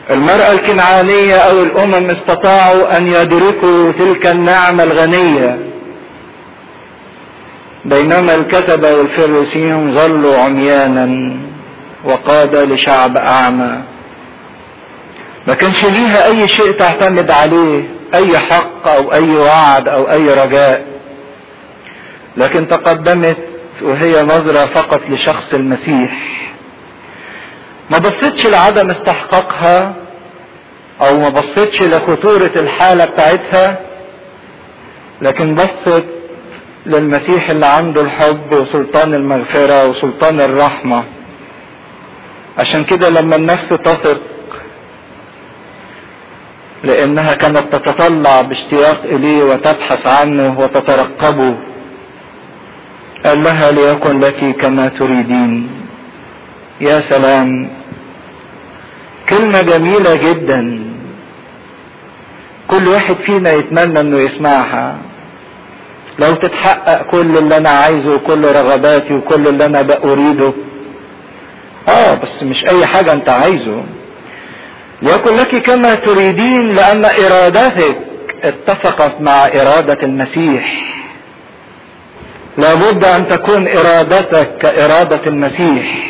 المرأة الكنعانية او الامم استطاعوا ان يدركوا تلك النعمة الغنية بينما الكتبة والفريسيين ظلوا عميانا وقاد لشعب اعمى ما كانش ليها اي شيء تعتمد عليه اي حق او اي وعد او اي رجاء لكن تقدمت وهي نظرة فقط لشخص المسيح ما بصتش لعدم استحقاقها او ما بصتش لخطورة الحالة بتاعتها لكن بصت للمسيح اللي عنده الحب وسلطان المغفرة وسلطان الرحمة عشان كده لما النفس تثق لانها كانت تتطلع باشتياق اليه وتبحث عنه وتترقبه قال لها ليكن لك كما تريدين يا سلام كلمة جميلة جدا كل واحد فينا يتمنى انه يسمعها لو تتحقق كل اللي انا عايزه وكل رغباتي وكل اللي انا بأريده اه بس مش اي حاجة انت عايزه ليكن لك كما تريدين لان ارادتك اتفقت مع ارادة المسيح لابد ان تكون ارادتك كارادة المسيح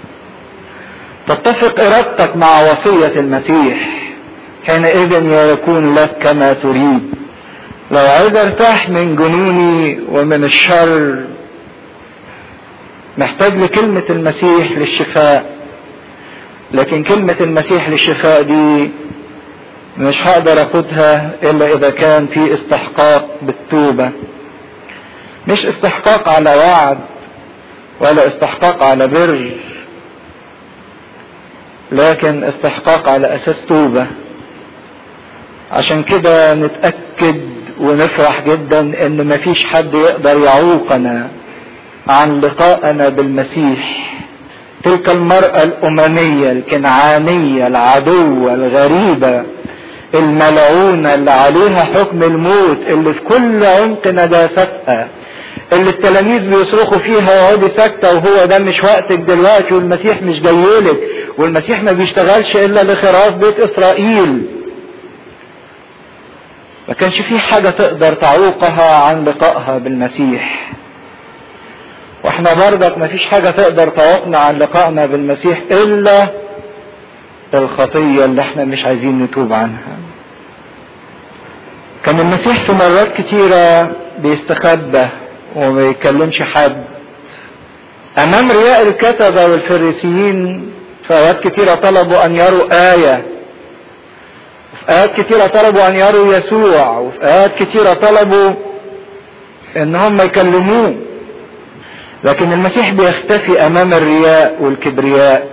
تتفق ارادتك مع وصية المسيح حينئذ يكون لك كما تريد لو عايز ارتاح من جنوني ومن الشر محتاج لكلمة المسيح للشفاء لكن كلمة المسيح للشفاء دي مش هقدر اخدها الا اذا كان في استحقاق بالتوبة مش استحقاق على وعد ولا استحقاق على بر لكن استحقاق على اساس توبة عشان كده نتأكد ونفرح جدا ان مفيش حد يقدر يعوقنا عن لقائنا بالمسيح تلك المرأة الأممية الكنعانية العدوة الغريبة الملعونة اللي عليها حكم الموت اللي في كل عمق نجاستها اللي التلاميذ بيصرخوا فيها وقعدي ساكتة وهو ده مش وقتك دلوقتي والمسيح مش جايلك والمسيح ما بيشتغلش إلا لخراف بيت إسرائيل ما كانش في حاجة تقدر تعوقها عن لقائها بالمسيح واحنا برضك ما فيش حاجة تقدر تعوقنا عن لقائنا بالمسيح الا الخطية اللي احنا مش عايزين نتوب عنها كان المسيح في مرات كتيرة بيستخبى وما يكلمش حد امام رياء الكتبة والفريسيين في اوقات كتيرة طلبوا ان يروا آية وفي آيات كتيرة طلبوا ان يروا يسوع وفي آيات كتيرة طلبوا ان هم يكلموه لكن المسيح بيختفي امام الرياء والكبرياء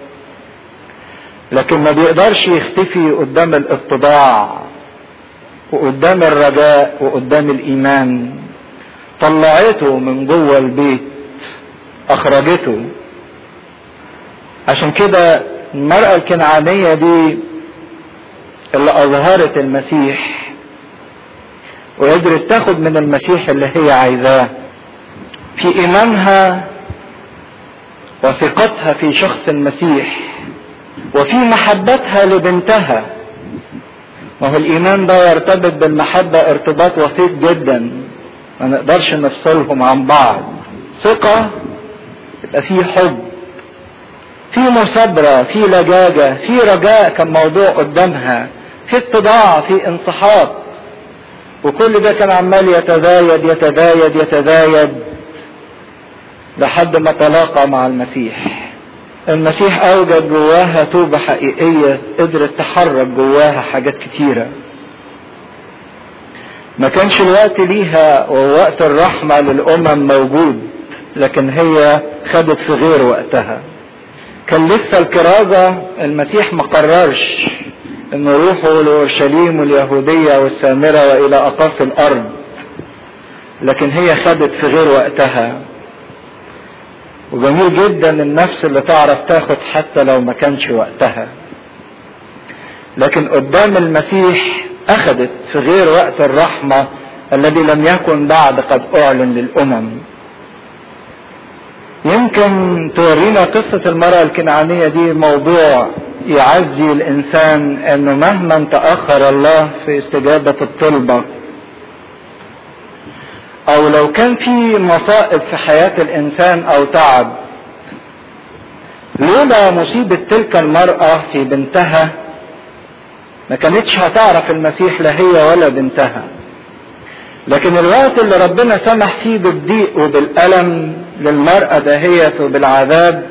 لكن ما بيقدرش يختفي قدام الاتضاع وقدام الرجاء وقدام الايمان طلعته من جوه البيت اخرجته عشان كده المرأة الكنعانية دي اللي اظهرت المسيح وقدرت تاخد من المسيح اللي هي عايزاه في ايمانها وثقتها في شخص المسيح وفي محبتها لبنتها وهو الايمان ده يرتبط بالمحبة ارتباط وثيق جدا ما نقدرش نفصلهم عن بعض ثقة يبقى في حب في مثابرة في لجاجة في رجاء كان موضوع قدامها في اتضاع في انصحاق وكل ده كان عمال يتزايد يتزايد يتزايد لحد ما تلاقى مع المسيح المسيح اوجد جواها توبة حقيقية قدرت تحرك جواها حاجات كتيرة ما كانش الوقت ليها ووقت الرحمة للأمم موجود لكن هي خدت في غير وقتها كان لسه الكرازة المسيح ما قررش انه يروحوا لأورشليم واليهودية والسامرة وإلى أقاصي الأرض لكن هي خدت في غير وقتها وجميل جدا النفس اللي تعرف تاخد حتى لو ما كانش وقتها لكن قدام المسيح اخذت في غير وقت الرحمة الذي لم يكن بعد قد اعلن للامم يمكن تورينا قصة المرأة الكنعانية دي موضوع يعزي الانسان انه مهما تاخر الله في استجابه الطلبه او لو كان في مصائب في حياه الانسان او تعب لولا مصيبه تلك المراه في بنتها ما كانتش هتعرف المسيح لا هي ولا بنتها لكن الوقت اللي ربنا سمح فيه بالضيق وبالألم للمرأة دهيت وبالعذاب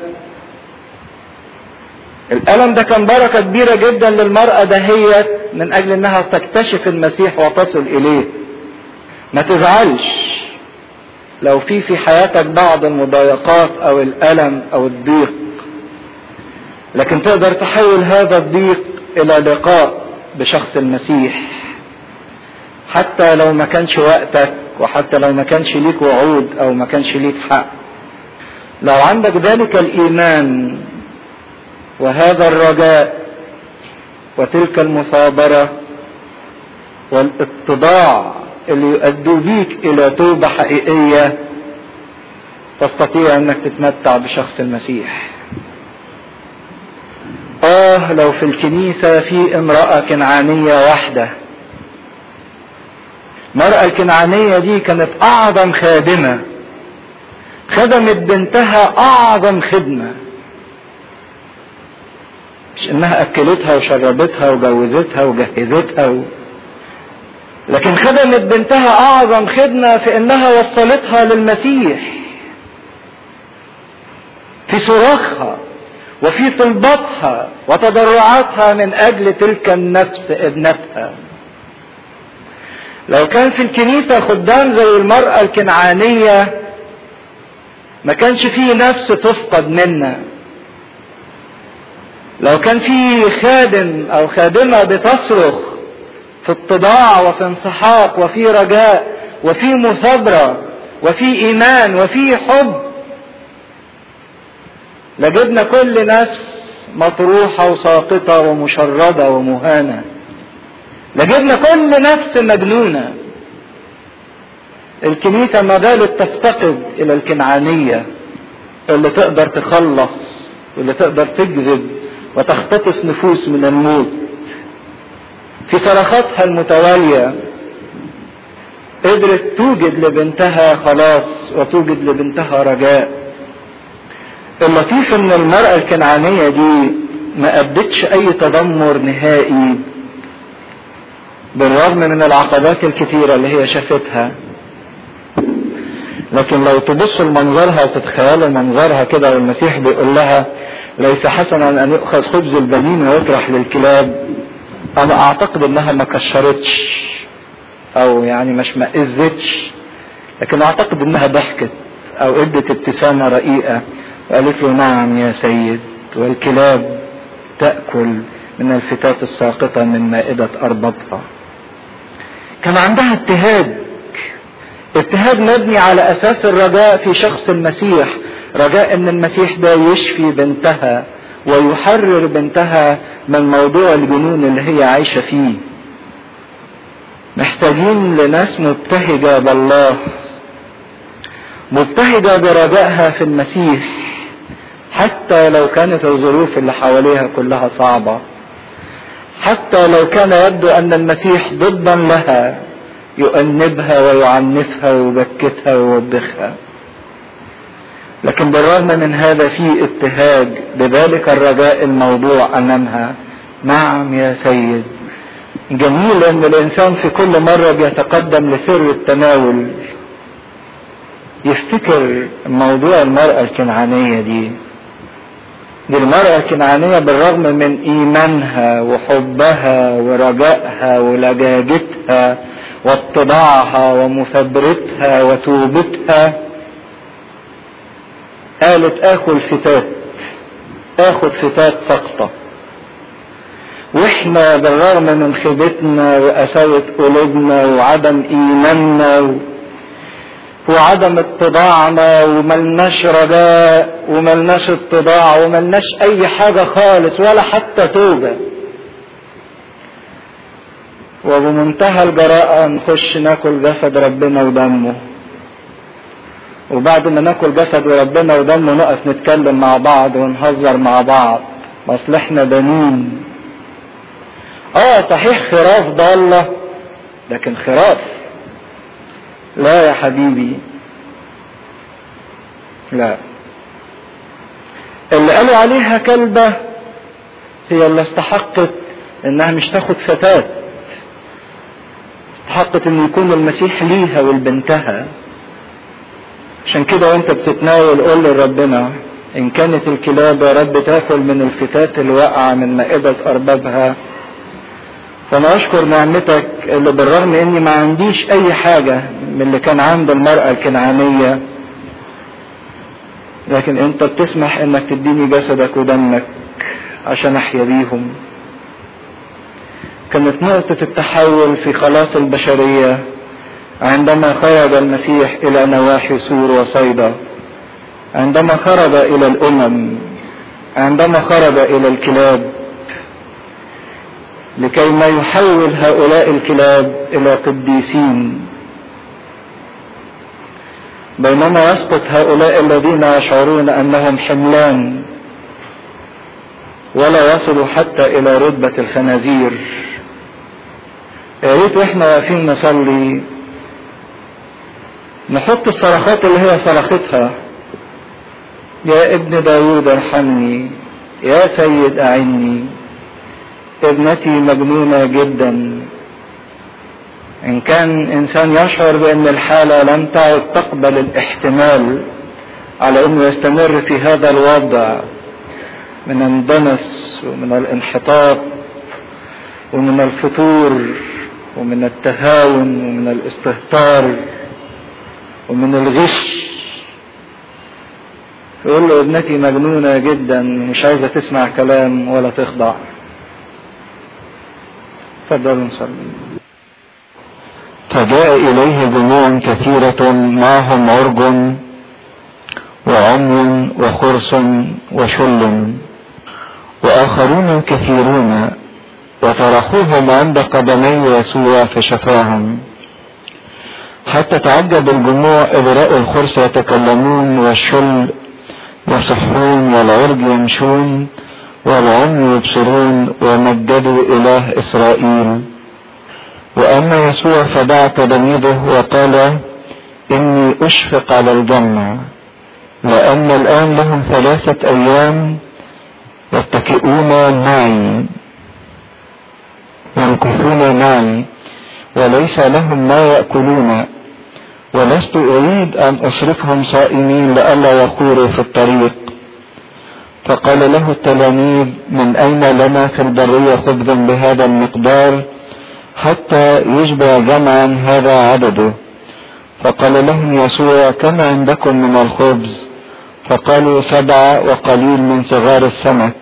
الألم ده كان بركة كبيرة جدا للمرأة دهيت من أجل إنها تكتشف المسيح وتصل إليه ما تزعلش لو في في حياتك بعض المضايقات أو الألم أو الضيق لكن تقدر تحول هذا الضيق إلى لقاء بشخص المسيح حتى لو ما كانش وقتك وحتى لو ما كانش ليك وعود او ما كانش ليك حق لو عندك ذلك الايمان وهذا الرجاء وتلك المثابرة والاتضاع اللي يؤدوا بيك الى توبة حقيقية تستطيع انك تتمتع بشخص المسيح اه لو في الكنيسة في امرأة كنعانية واحدة المرأة الكنعانية دي كانت أعظم خادمة خدمت بنتها أعظم خدمة مش إنها أكلتها وشربتها وجوزتها وجهزتها و... لكن خدمت بنتها أعظم خدمة في إنها وصلتها للمسيح في صراخها وفي طلباتها وتضرعاتها من أجل تلك النفس ابنتها لو كان في الكنيسة خدام زي المرأة الكنعانية ما كانش فيه نفس تفقد منا لو كان في خادم او خادمة بتصرخ في اتضاع وفي انسحاق وفي رجاء وفي مثابرة وفي ايمان وفي حب لجبنا كل نفس مطروحة وساقطة ومشردة ومهانة لجبنا كل نفس مجنونة الكنيسة ما زالت تفتقد إلى الكنعانية اللي تقدر تخلص واللي تقدر تجذب وتختطف نفوس من الموت في صرخاتها المتوالية قدرت توجد لبنتها خلاص وتوجد لبنتها رجاء اللطيف ان المرأة الكنعانية دي ما أدتش أي تذمر نهائي بالرغم من العقبات الكتيرة اللي هي شافتها لكن لو تبص لمنظرها وتتخيلوا منظرها كده والمسيح بيقول لها ليس حسنا ان يؤخذ خبز البنين ويطرح للكلاب انا اعتقد انها ما كشرتش او يعني مش مأزتش لكن اعتقد انها ضحكت او ادت ابتسامة رقيقة وقالت له نعم يا سيد والكلاب تأكل من الفتات الساقطة من مائدة أربابها كان عندها ابتهاج ابتهاج مبني على أساس الرجاء في شخص المسيح رجاء أن المسيح ده يشفي بنتها ويحرر بنتها من موضوع الجنون اللي هي عايشة فيه محتاجين لناس مبتهجة بالله مبتهجة برجائها في المسيح حتى لو كانت الظروف اللي حواليها كلها صعبة حتى لو كان يبدو ان المسيح ضدا لها يؤنبها ويعنفها ويبكتها ويوبخها لكن بالرغم من هذا في ابتهاج بذلك الرجاء الموضوع امامها نعم يا سيد جميل ان الانسان في كل مرة بيتقدم لسر التناول يفتكر موضوع المرأة الكنعانية دي دي المرأة الكنعانية بالرغم من إيمانها وحبها ورجائها ولجاجتها واتضاعها ومثابرتها وتوبتها قالت آكل فتات آخد فتات سقطة واحنا بالرغم من خيبتنا وقساوة قلوبنا وعدم إيماننا و... وعدم اتضاعنا وملناش رجاء وملناش اتضاع وملناش اي حاجة خالص ولا حتى توبة وبمنتهى الجراءة نخش ناكل جسد ربنا ودمه وبعد ما ناكل جسد ربنا ودمه نقف نتكلم مع بعض ونهزر مع بعض ما اصل احنا بنين اه صحيح خراف ضالة لكن خراف لا يا حبيبي لا اللي قالوا عليها كلبة هي اللي استحقت انها مش تاخد فتاة استحقت ان يكون المسيح ليها ولبنتها عشان كده وانت بتتناول قول لربنا ان كانت الكلاب يا رب تاكل من الفتات الواقعة من مائدة اربابها فانا اشكر نعمتك اللي بالرغم اني ما عنديش اي حاجة من اللي كان عند المرأة الكنعانية لكن انت بتسمح انك تديني جسدك ودمك عشان احيا بيهم كانت نقطة التحول في خلاص البشرية عندما خرج المسيح الى نواحي سور وصيدا عندما خرج الى الامم عندما خرج الى الكلاب لكي ما يحول هؤلاء الكلاب الى قديسين بينما يسقط هؤلاء الذين يشعرون انهم حملان ولا يصلوا حتى الى رتبة الخنازير يا ريت واحنا واقفين نصلي نحط الصرخات اللي هي صرختها يا ابن داود ارحمني يا سيد اعني ابنتي مجنونة جدا ان كان انسان يشعر بان الحالة لم تعد تقبل الاحتمال على انه يستمر في هذا الوضع من الدنس ومن الانحطاط ومن الفتور ومن التهاون ومن الاستهتار ومن الغش يقول له ابنتي مجنونة جدا مش عايزة تسمع كلام ولا تخضع تفضلوا نصلي فجاء إليه جموع كثيرة معهم عرج وعمي وخرس وشل وآخرون كثيرون وطرحوهم عند قدمي يسوع فشفاهم حتى تعجب الجموع إذ رأوا الخرس يتكلمون والشل يصحون والعرج يمشون والعمي يبصرون ومجدوا إله إسرائيل وأما يسوع فدعا تلاميذه وقال إني أشفق على الجنة لأن الآن لهم ثلاثة أيام يتكئون معي يمكثون معي وليس لهم ما يأكلون ولست أريد أن أصرفهم صائمين لئلا يخوروا في الطريق فقال له التلاميذ من أين لنا في البرية خبز بهذا المقدار حتى يشبع جمعا هذا عدده فقال لهم يسوع كم عندكم من الخبز فقالوا سبعة وقليل من صغار السمك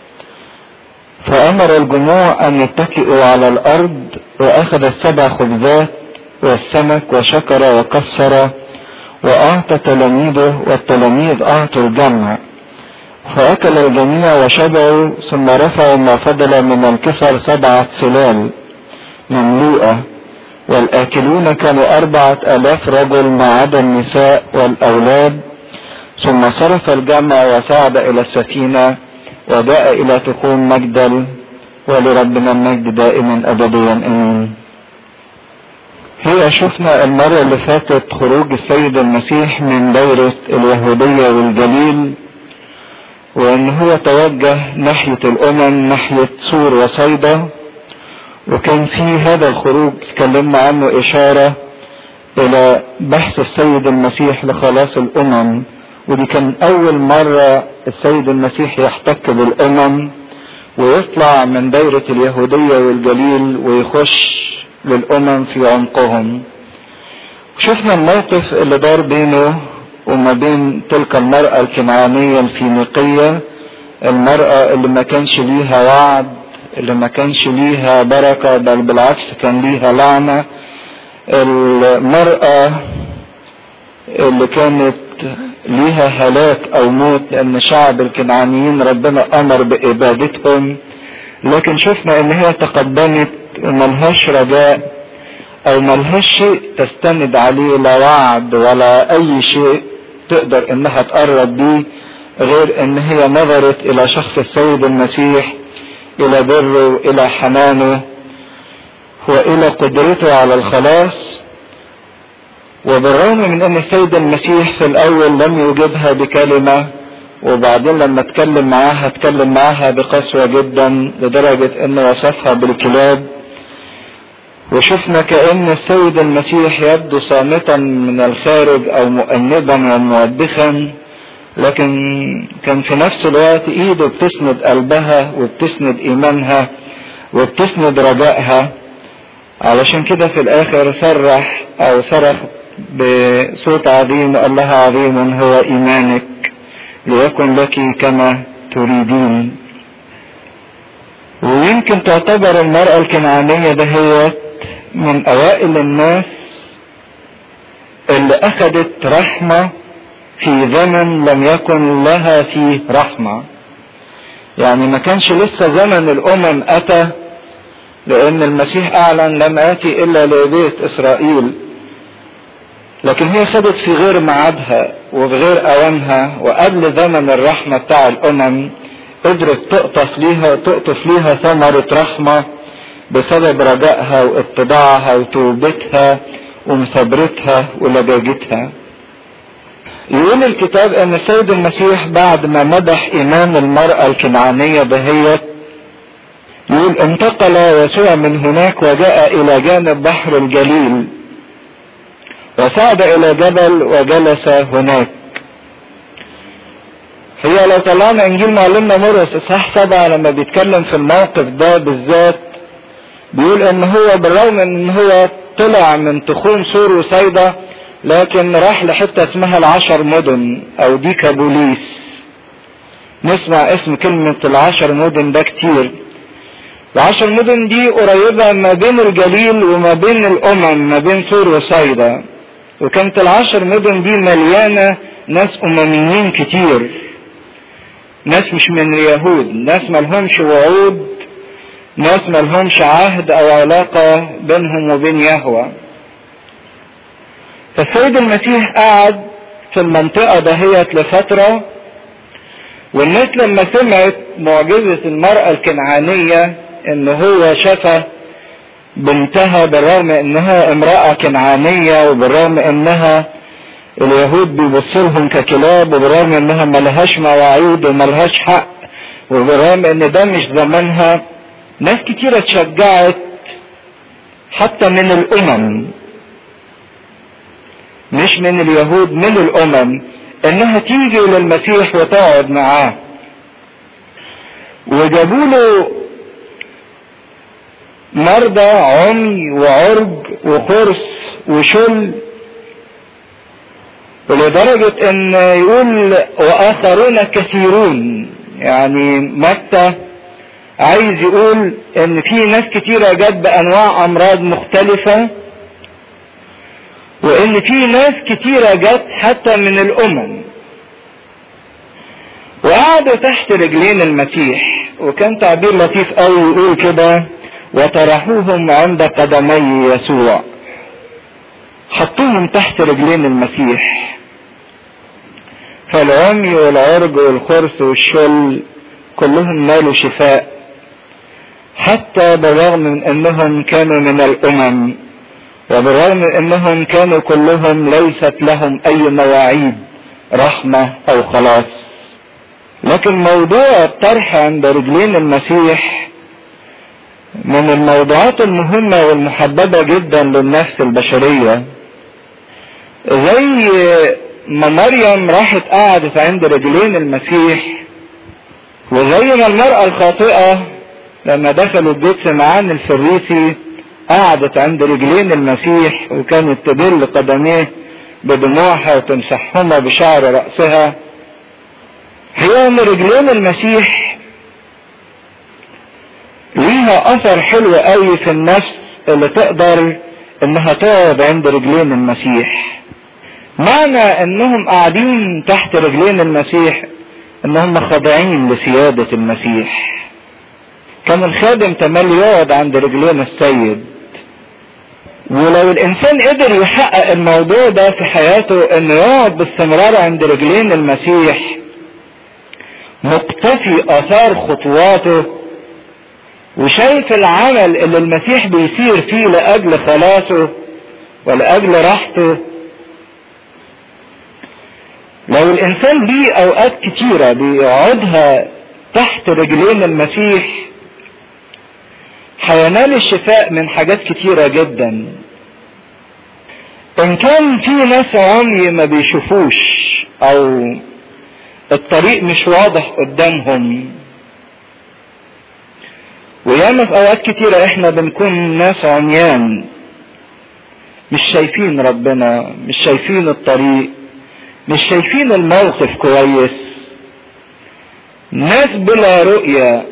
فأمر الجموع أن يتكئوا على الأرض وأخذ السبع خبزات والسمك وشكر وكسر وأعطى تلاميذه والتلاميذ أعطوا الجمع فأكل الجميع وشبعوا ثم رفعوا ما فضل من الكسر سبعة سلال مملوءة والآكلون كانوا أربعة آلاف رجل ما عدا النساء والأولاد ثم صرف الجمع وصعد إلى السفينة وجاء إلى تخوم مجدل ولربنا المجد دائما أبديا آمين هي شفنا المرة اللي فاتت خروج السيد المسيح من دورة اليهودية والجليل وان هو توجه ناحية الامم ناحية سور وصيدا وكان في هذا الخروج اتكلمنا عنه اشارة الى بحث السيد المسيح لخلاص الامم ودي كان اول مرة السيد المسيح يحتك بالامم ويطلع من دايرة اليهودية والجليل ويخش للامم في عمقهم شفنا الموقف اللي دار بينه وما بين تلك المرأة الكنعانية الفينيقية المرأة اللي ما كانش ليها وعد اللي ما كانش ليها بركة بل بالعكس كان ليها لعنة المرأة اللي كانت ليها هلاك او موت لان شعب الكنعانيين ربنا امر بابادتهم لكن شفنا ان هي تقدمت ملهاش رجاء او ملهاش شيء تستند عليه لا وعد ولا اي شيء تقدر انها تقرب بيه غير ان هي نظرت الى شخص السيد المسيح الى بره والى حنانه والى قدرته على الخلاص وبالرغم من ان السيد المسيح في الاول لم يجبها بكلمة وبعدين لما اتكلم معاها اتكلم معاها بقسوة جدا لدرجة انه وصفها بالكلاب وشفنا كأن السيد المسيح يبدو صامتا من الخارج او مؤنبا وموبخا لكن كان في نفس الوقت ايده بتسند قلبها وبتسند ايمانها وبتسند رجائها علشان كده في الاخر صرح او صرخ بصوت عظيم وقال لها عظيم هو ايمانك ليكن لك كما تريدين ويمكن تعتبر المرأة الكنعانية دهيت من اوائل الناس اللي اخذت رحمة في زمن لم يكن لها فيه رحمة يعني ما كانش لسه زمن الامم اتى لان المسيح اعلن لم اتي الا لبيت اسرائيل لكن هي خدت في غير ميعادها وفي غير اوانها وقبل زمن الرحمة بتاع الامم قدرت تقطف ليها تقطف ليها ثمرة رحمة بسبب رجائها واتباعها وتوبتها ومثابرتها ولجاجتها يقول الكتاب ان السيد المسيح بعد ما مدح ايمان المرأة الكنعانية دهيت يقول انتقل يسوع من هناك وجاء الى جانب بحر الجليل وصعد الى جبل وجلس هناك هي لو طلعنا انجيل معلمنا مرقس اصحاح سبعة لما بيتكلم في الموقف ده بالذات بيقول ان هو بالرغم ان هو طلع من تخوم سور وصيدا لكن راح لحتة اسمها العشر مدن او ديكابوليس نسمع اسم كلمة العشر مدن ده كتير العشر مدن دي قريبة ما بين الجليل وما بين الامم ما بين سور وصيدا وكانت العشر مدن دي مليانة ناس امميين كتير ناس مش من اليهود ناس ملهمش وعود ناس ملهمش عهد او علاقة بينهم وبين يهوه فالسيد المسيح قعد في المنطقة دهيت لفترة والناس لما سمعت معجزة المرأة الكنعانية ان هو شفى بنتها بالرغم انها امرأة كنعانية وبالرغم انها اليهود بيبصلهم ككلاب وبالرغم انها ملهاش مواعيد وملهاش حق وبالرغم ان ده مش زمانها ناس كتيرة اتشجعت حتى من الامم مش من اليهود من الامم انها تيجي للمسيح وتقعد معاه وجابوا له مرضى عمي وعرج وخرس وشل ولدرجة ان يقول واخرون كثيرون يعني متى عايز يقول ان في ناس كتيرة جت بانواع امراض مختلفة وان في ناس كتيرة جت حتى من الامم وقعدوا تحت رجلين المسيح وكان تعبير لطيف قوي يقول كده وطرحوهم عند قدمي يسوع حطوهم تحت رجلين المسيح فالعمي والعرج والخرس والشل كلهم نالوا شفاء حتى بالرغم من انهم كانوا من الامم وبالرغم من انهم كانوا كلهم ليست لهم اي مواعيد رحمة او خلاص لكن موضوع الطرح عند رجلين المسيح من الموضوعات المهمة والمحببة جدا للنفس البشرية زي ما مريم راحت قعدت عند رجلين المسيح وزي ما المرأة الخاطئة لما دخلوا البيت سمعان الفريسي قعدت عند رجلين المسيح وكانت تدل قدميه بدموعها وتمسحهما بشعر رأسها هي ان رجلين المسيح ليها اثر حلو قوي في النفس اللي تقدر انها تقعد عند رجلين المسيح معنى انهم قاعدين تحت رجلين المسيح انهم خاضعين لسيادة المسيح كان الخادم تملي يقعد عند رجلين السيد ولو الانسان قدر يحقق الموضوع ده في حياته انه يقعد باستمرار عند رجلين المسيح مقتفي اثار خطواته وشايف العمل اللي المسيح بيسير فيه لاجل خلاصه ولاجل راحته لو الانسان ليه اوقات كتيرة بيقعدها تحت رجلين المسيح هينال الشفاء من حاجات كتيرة جدا ان كان في ناس عمي ما بيشوفوش او الطريق مش واضح قدامهم وياما في اوقات كتيرة احنا بنكون ناس عميان مش شايفين ربنا مش شايفين الطريق مش شايفين الموقف كويس ناس بلا رؤية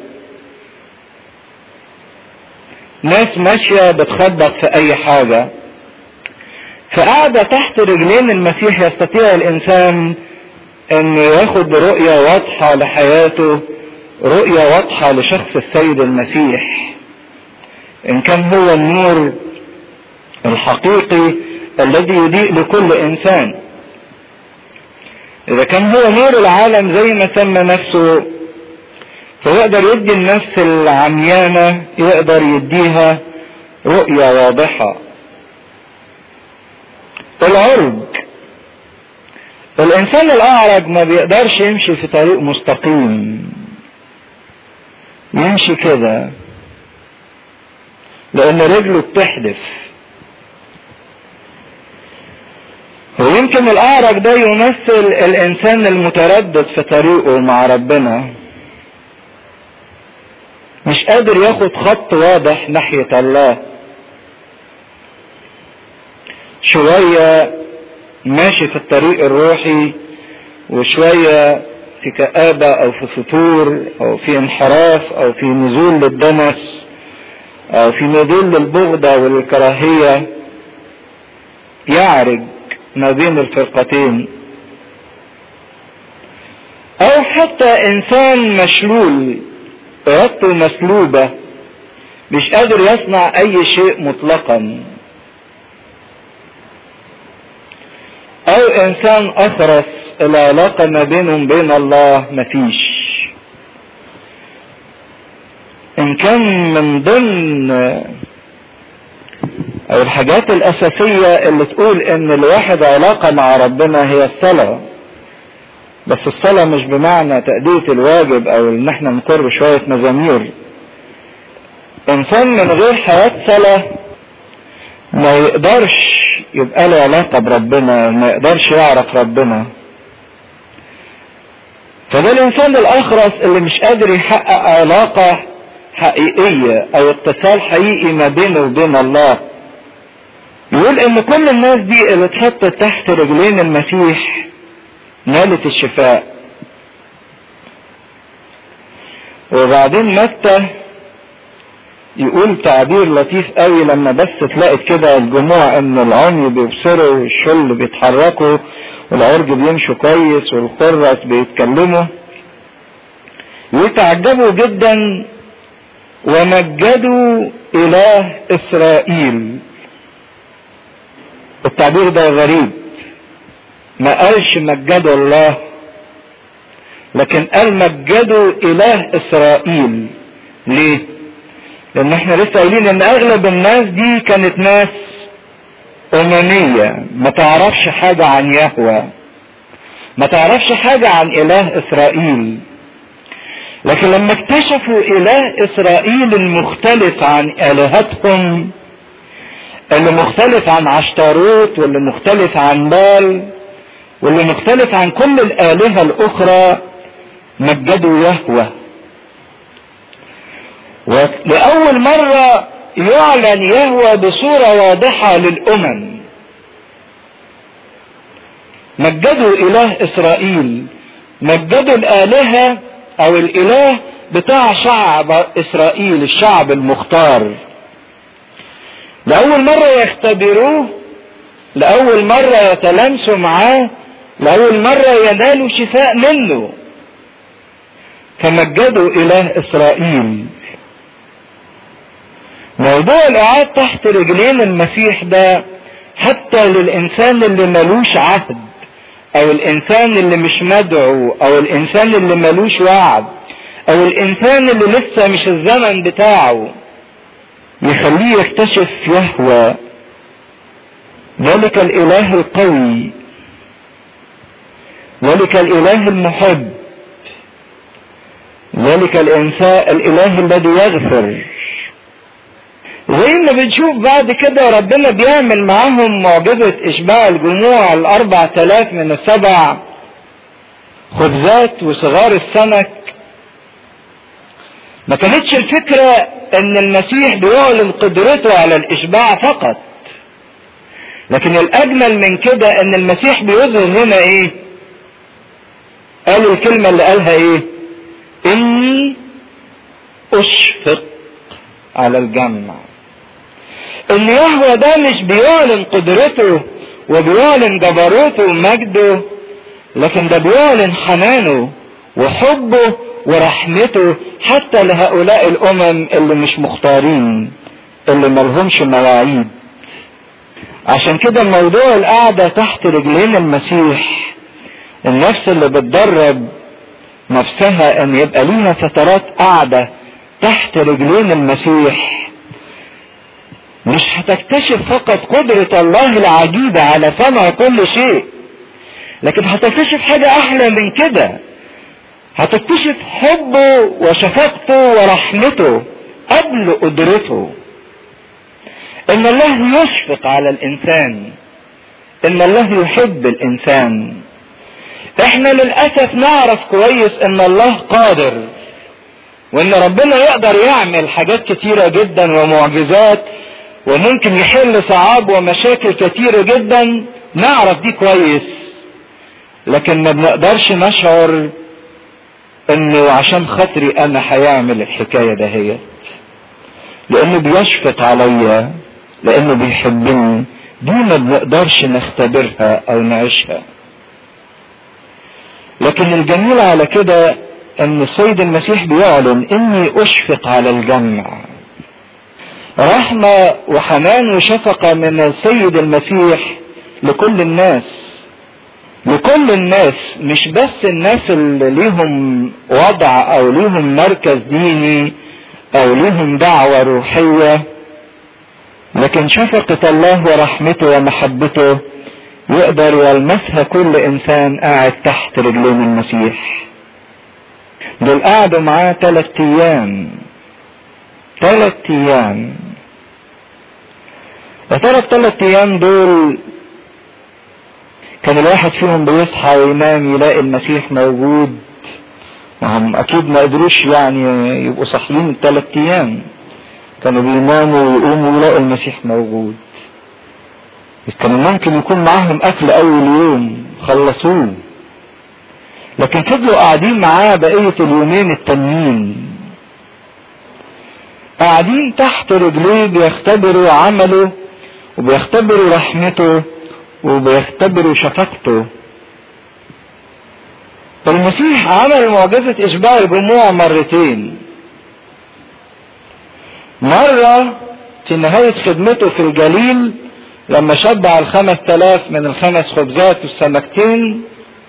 ناس ماشية بتخبط في اي حاجة فقاعدة تحت رجلين المسيح يستطيع الانسان انه ياخد رؤية واضحة لحياته رؤية واضحة لشخص السيد المسيح ان كان هو النور الحقيقي الذي يضيء لكل انسان اذا كان هو نور العالم زي ما سمى نفسه فيقدر يدي النفس العميانة يقدر يديها رؤية واضحة العرج الانسان الاعرج ما بيقدرش يمشي في طريق مستقيم يمشي كده لان رجله بتحدف ويمكن الاعرج ده يمثل الانسان المتردد في طريقه مع ربنا مش قادر ياخد خط واضح ناحية الله شوية ماشي في الطريق الروحي وشوية في كآبة أو في فتور أو في انحراف أو في نزول للدنس أو في نزول للبغضة والكراهية يعرج ما بين الفرقتين أو حتى إنسان مشلول إرادته مسلوبة مش قادر يصنع أي شيء مطلقا او انسان اخرس العلاقة ما بينهم بين الله مفيش ان كان من ضمن او الحاجات الاساسية اللي تقول ان الواحد علاقة مع ربنا هي الصلاة بس الصلاة مش بمعنى تأدية الواجب او ان احنا نقر شوية مزامير انسان من غير حياة صلاة ما يقدرش يبقى له علاقة بربنا ما يقدرش يعرف ربنا فده الانسان الاخرس اللي مش قادر يحقق علاقة حقيقية او اتصال حقيقي ما بينه وبين الله يقول ان كل الناس دي اللي اتحطت تحت رجلين المسيح نالت الشفاء وبعدين متى يقول تعبير لطيف قوي لما بس تلاقي كده الجموع ان العمي بيبصروا والشل بيتحركوا والعرج بيمشوا كويس والخرس بيتكلموا يتعجبوا جدا ومجدوا اله اسرائيل التعبير ده غريب ما قالش مجدوا الله لكن قال مجدوا اله اسرائيل ليه لان احنا لسه قايلين ان اغلب الناس دي كانت ناس اممية ما تعرفش حاجة عن يهوى ما تعرفش حاجة عن اله اسرائيل لكن لما اكتشفوا اله اسرائيل المختلف عن الهتهم اللي مختلف عن عشتاروت واللي مختلف عن بال واللي مختلف عن كل الالهة الاخرى مجدوا يهوه ولأول مرة يعلن يهوى بصورة واضحة للأمم مجدوا إله إسرائيل مجدوا الآلهة أو الإله بتاع شعب إسرائيل الشعب المختار لأول مرة يختبروه لأول مرة يتلامسوا معاه لأول مرة ينالوا شفاء منه فمجدوا إله إسرائيل موضوع القعاد تحت رجلين المسيح ده حتى للإنسان اللي ملوش عهد او الانسان اللي مش مدعو او الانسان اللي ملوش وعد او الانسان اللي لسه مش الزمن بتاعه يخليه يكتشف يهوى ذلك الاله القوي ذلك الاله المحب ذلك الانسان الاله الذي يغفر زي ما بنشوف بعد كده ربنا بيعمل معاهم معجزة اشباع الجموع الاربع تلاف من السبع خبزات وصغار السمك ما كانتش الفكرة ان المسيح بيعلن قدرته على الاشباع فقط لكن الاجمل من كده ان المسيح بيظهر هنا ايه قال الكلمة اللي قالها ايه اني اشفق على الجمع ان يهوى ده مش بيعلن قدرته وبيعلن جبروته ومجده لكن ده بيعلن حنانه وحبه ورحمته حتى لهؤلاء الامم اللي مش مختارين اللي ملهمش مواعيد عشان كده موضوع القعدة تحت رجلين المسيح النفس اللي بتدرب نفسها ان يبقى ليها فترات قاعدة تحت رجلين المسيح مش هتكتشف فقط قدرة الله العجيبة على صنع كل شيء لكن هتكتشف حاجة احلى من كده هتكتشف حبه وشفقته ورحمته قبل قدرته ان الله يشفق على الانسان ان الله يحب الانسان احنا للاسف نعرف كويس ان الله قادر وان ربنا يقدر يعمل حاجات كتيرة جدا ومعجزات وممكن يحل صعاب ومشاكل كتيرة جدا نعرف دي كويس لكن ما بنقدرش نشعر انه عشان خاطري انا هيعمل الحكاية دهيت لانه بيشفق عليا لانه بيحبني دي ما بنقدرش نختبرها او نعيشها لكن الجميل على كده ان السيد المسيح بيعلن اني اشفق على الجمع رحمة وحنان وشفقة من السيد المسيح لكل الناس لكل الناس مش بس الناس اللي ليهم وضع او ليهم مركز ديني او ليهم دعوة روحية لكن شفقة الله ورحمته ومحبته يقدر يلمسها كل انسان قاعد تحت رجلين المسيح دول قعدوا معاه ثلاث ايام ثلاث ايام يا ترى الثلاث ايام دول كان الواحد فيهم بيصحى وينام يلاقي المسيح موجود وهم اكيد ما قدروش يعني يبقوا صاحيين الثلاث ايام كانوا بيناموا ويقوموا يلاقوا المسيح موجود كان ممكن يكون معاهم اكل اول يوم خلصوه لكن فضلوا قاعدين معاه بقية اليومين التانيين قاعدين تحت رجليه بيختبروا عمله وبيختبروا رحمته وبيختبروا شفقته المسيح عمل معجزة إشباع الجموع مرتين مرة في نهاية خدمته في الجليل لما شبع الخمس تلاف من الخمس خبزات والسمكتين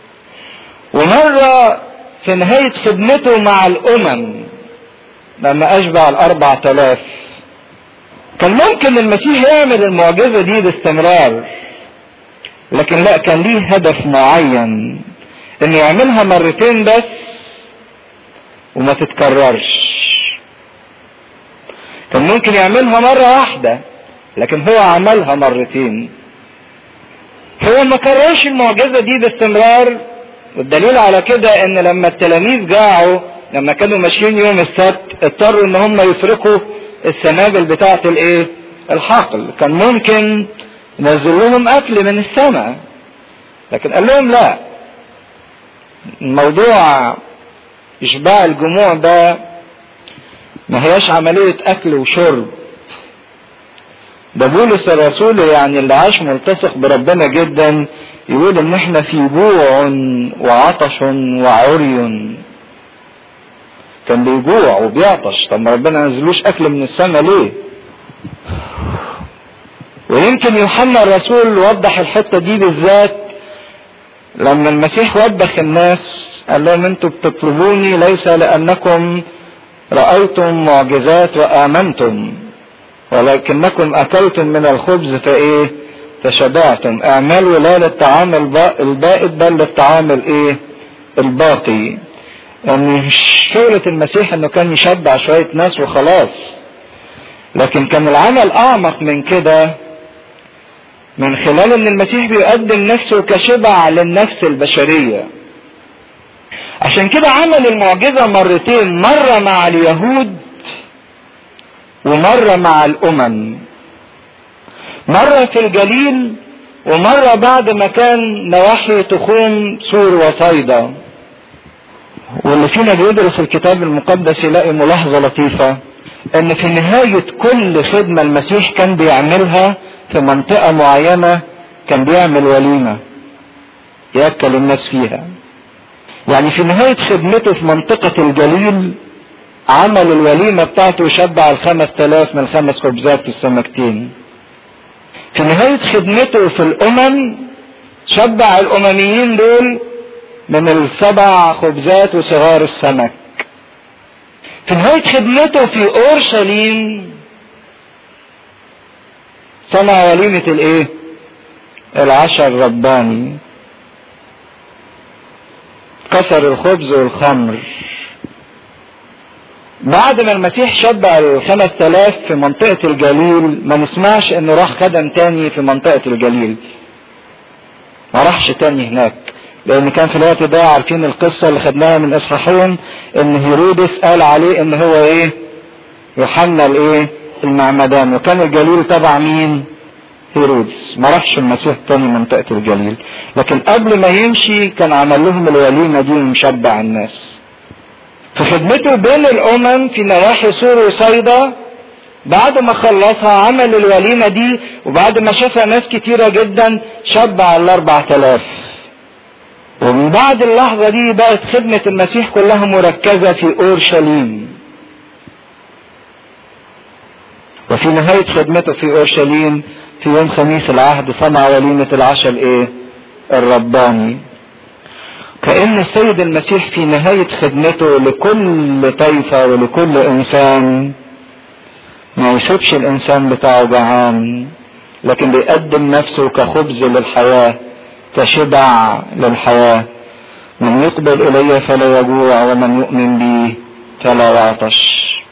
ومرة في نهاية خدمته مع الأمم لما أشبع الأربع تلاف كان ممكن المسيح يعمل المعجزة دي باستمرار لكن لا كان ليه هدف معين انه يعملها مرتين بس وما تتكررش كان ممكن يعملها مرة واحدة لكن هو عملها مرتين هو ما كررش المعجزة دي باستمرار والدليل على كده ان لما التلاميذ جاعوا لما كانوا ماشيين يوم السبت اضطروا ان هم يفرقوا السنابل بتاعة الايه الحقل كان ممكن ينزل لهم اكل من السماء لكن قال لهم لا الموضوع اشباع الجموع ده ما هياش عملية اكل وشرب ده بولس الرسول يعني اللي عاش ملتصق بربنا جدا يقول ان احنا في جوع وعطش وعري كان بيجوع وبيعطش طب ما ربنا ما نزلوش اكل من السماء ليه ويمكن يوحنا الرسول وضح الحته دي بالذات لما المسيح وبخ الناس قال لهم انتوا بتطلبوني ليس لانكم رايتم معجزات وامنتم ولكنكم اكلتم من الخبز فايه فشبعتم اعملوا لا للطعام البائد بل للطعام الايه الباقي يعني شغلة المسيح انه كان يشبع شوية ناس وخلاص لكن كان العمل اعمق من كده من خلال ان المسيح بيقدم نفسه كشبع للنفس البشرية عشان كده عمل المعجزة مرتين مرة مع اليهود ومرة مع الامم مرة في الجليل ومرة بعد ما كان نواحي تخوم سور وصيدا واللي فينا بيدرس الكتاب المقدس يلاقي ملاحظة لطيفة ان في نهاية كل خدمة المسيح كان بيعملها في منطقة معينة كان بيعمل وليمة يأكل الناس فيها يعني في نهاية خدمته في منطقة الجليل عمل الوليمة بتاعته وشبع الخمس تلاف من خمس خبزات والسمكتين في نهاية خدمته في الأمم شبع الأمميين دول من السبع خبزات وصغار السمك في نهاية خدمته في أورشليم صنع وليمة الايه العشاء الرباني كسر الخبز والخمر بعد ما المسيح شبع الخمس تلاف في منطقة الجليل ما نسمعش انه راح خدم تاني في منطقة الجليل ما راحش تاني هناك لان كان في الوقت ده عارفين القصة اللي خدناها من اصحاحين ان هيرودس قال عليه ان هو ايه يوحنا الايه المعمدان وكان الجليل تبع مين هيرودس ما راحش المسيح تاني منطقة الجليل لكن قبل ما يمشي كان عمل لهم الوليمة دي ومشبع الناس في خدمته بين الامم في نواحي سور وصيدا بعد ما خلصها عمل الوليمة دي وبعد ما شافها ناس كتيرة جدا شبع الاربع تلاف ومن بعد اللحظة دي بقت خدمة المسيح كلها مركزة في اورشليم وفي نهاية خدمته في اورشليم في يوم خميس العهد صنع وليمة العشاء الايه الرباني كأن السيد المسيح في نهاية خدمته لكل طائفة ولكل إنسان ما يسيبش الإنسان بتاعه جعان لكن بيقدم نفسه كخبز للحياة كشبع للحياة من يقبل إلي فلا يجوع ومن يؤمن بي فلا يعطش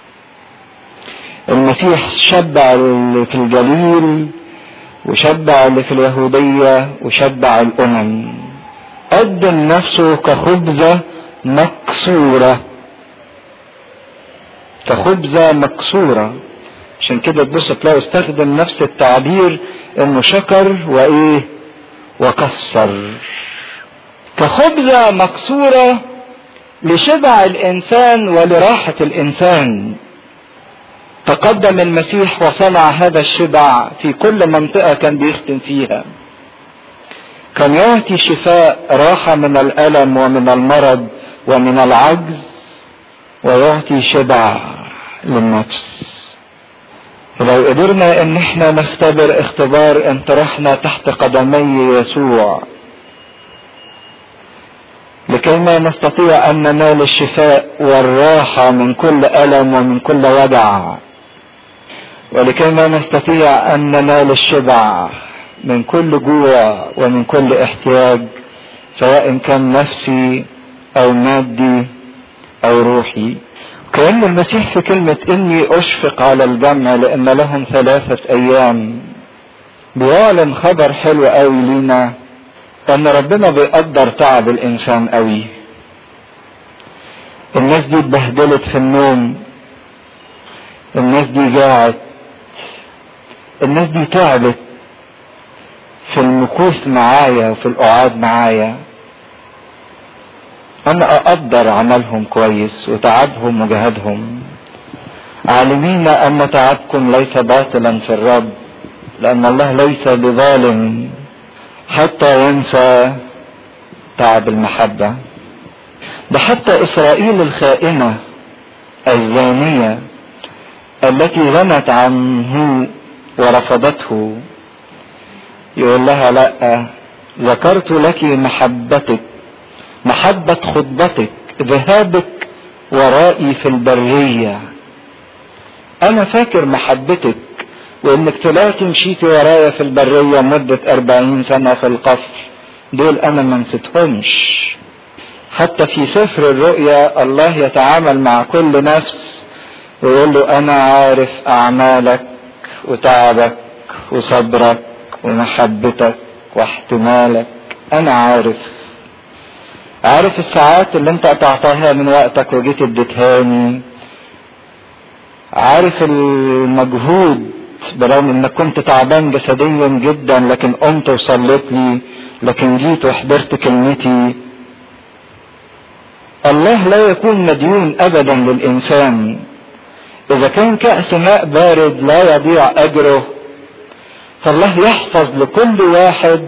المسيح شبع اللي في الجليل وشبع اللي في اليهودية وشبع الأمم قدم نفسه كخبزة مكسورة كخبزة مكسورة عشان كده تبص تلاقوا استخدم نفس التعبير انه شكر وايه وكسر كخبزة مكسورة لشبع الانسان ولراحة الانسان تقدم المسيح وصنع هذا الشبع في كل منطقة كان بيختم فيها كان يعطي شفاء راحة من الألم ومن المرض ومن العجز ويعطي شبع للنفس ولو قدرنا ان احنا نختبر اختبار انطرحنا تحت قدمي يسوع لكي ما نستطيع ان ننال الشفاء والراحة من كل ألم ومن كل وجع ولكي ما نستطيع ان ننال الشبع من كل جوع ومن كل احتياج سواء كان نفسي او مادي او روحي كأن المسيح في كلمة اني اشفق على الجمع لان لهم ثلاثة ايام بيعلن خبر حلو قوي لينا ان ربنا بيقدر تعب الانسان قوي الناس دي اتبهدلت في النوم الناس دي جاعت الناس دي تعبت في المكوث معايا وفي القعاد معايا انا اقدر عملهم كويس وتعبهم وجهدهم عالمين ان تعبكم ليس باطلا في الرب لان الله ليس بظالم حتى ينسى تعب المحبة ده حتى اسرائيل الخائنة الزانية التي غنت عنه ورفضته يقول لها لا ذكرت لك محبتك محبة خطبتك ذهابك ورائي في البرية انا فاكر محبتك وانك طلعتي مشيتي ورايا في البرية مدة اربعين سنة في القصر دول انا ما نسيتهمش حتى في سفر الرؤيا الله يتعامل مع كل نفس ويقول له انا عارف اعمالك وتعبك وصبرك ومحبتك واحتمالك انا عارف عارف الساعات اللي انت قطعتها من وقتك وجيت اديتهاني عارف المجهود برغم انك كنت تعبان جسديا جدا لكن قمت وصليت لي لكن جيت وحضرت كلمتي الله لا يكون مديون ابدا للانسان اذا كان كأس ماء بارد لا يضيع اجره فالله يحفظ لكل واحد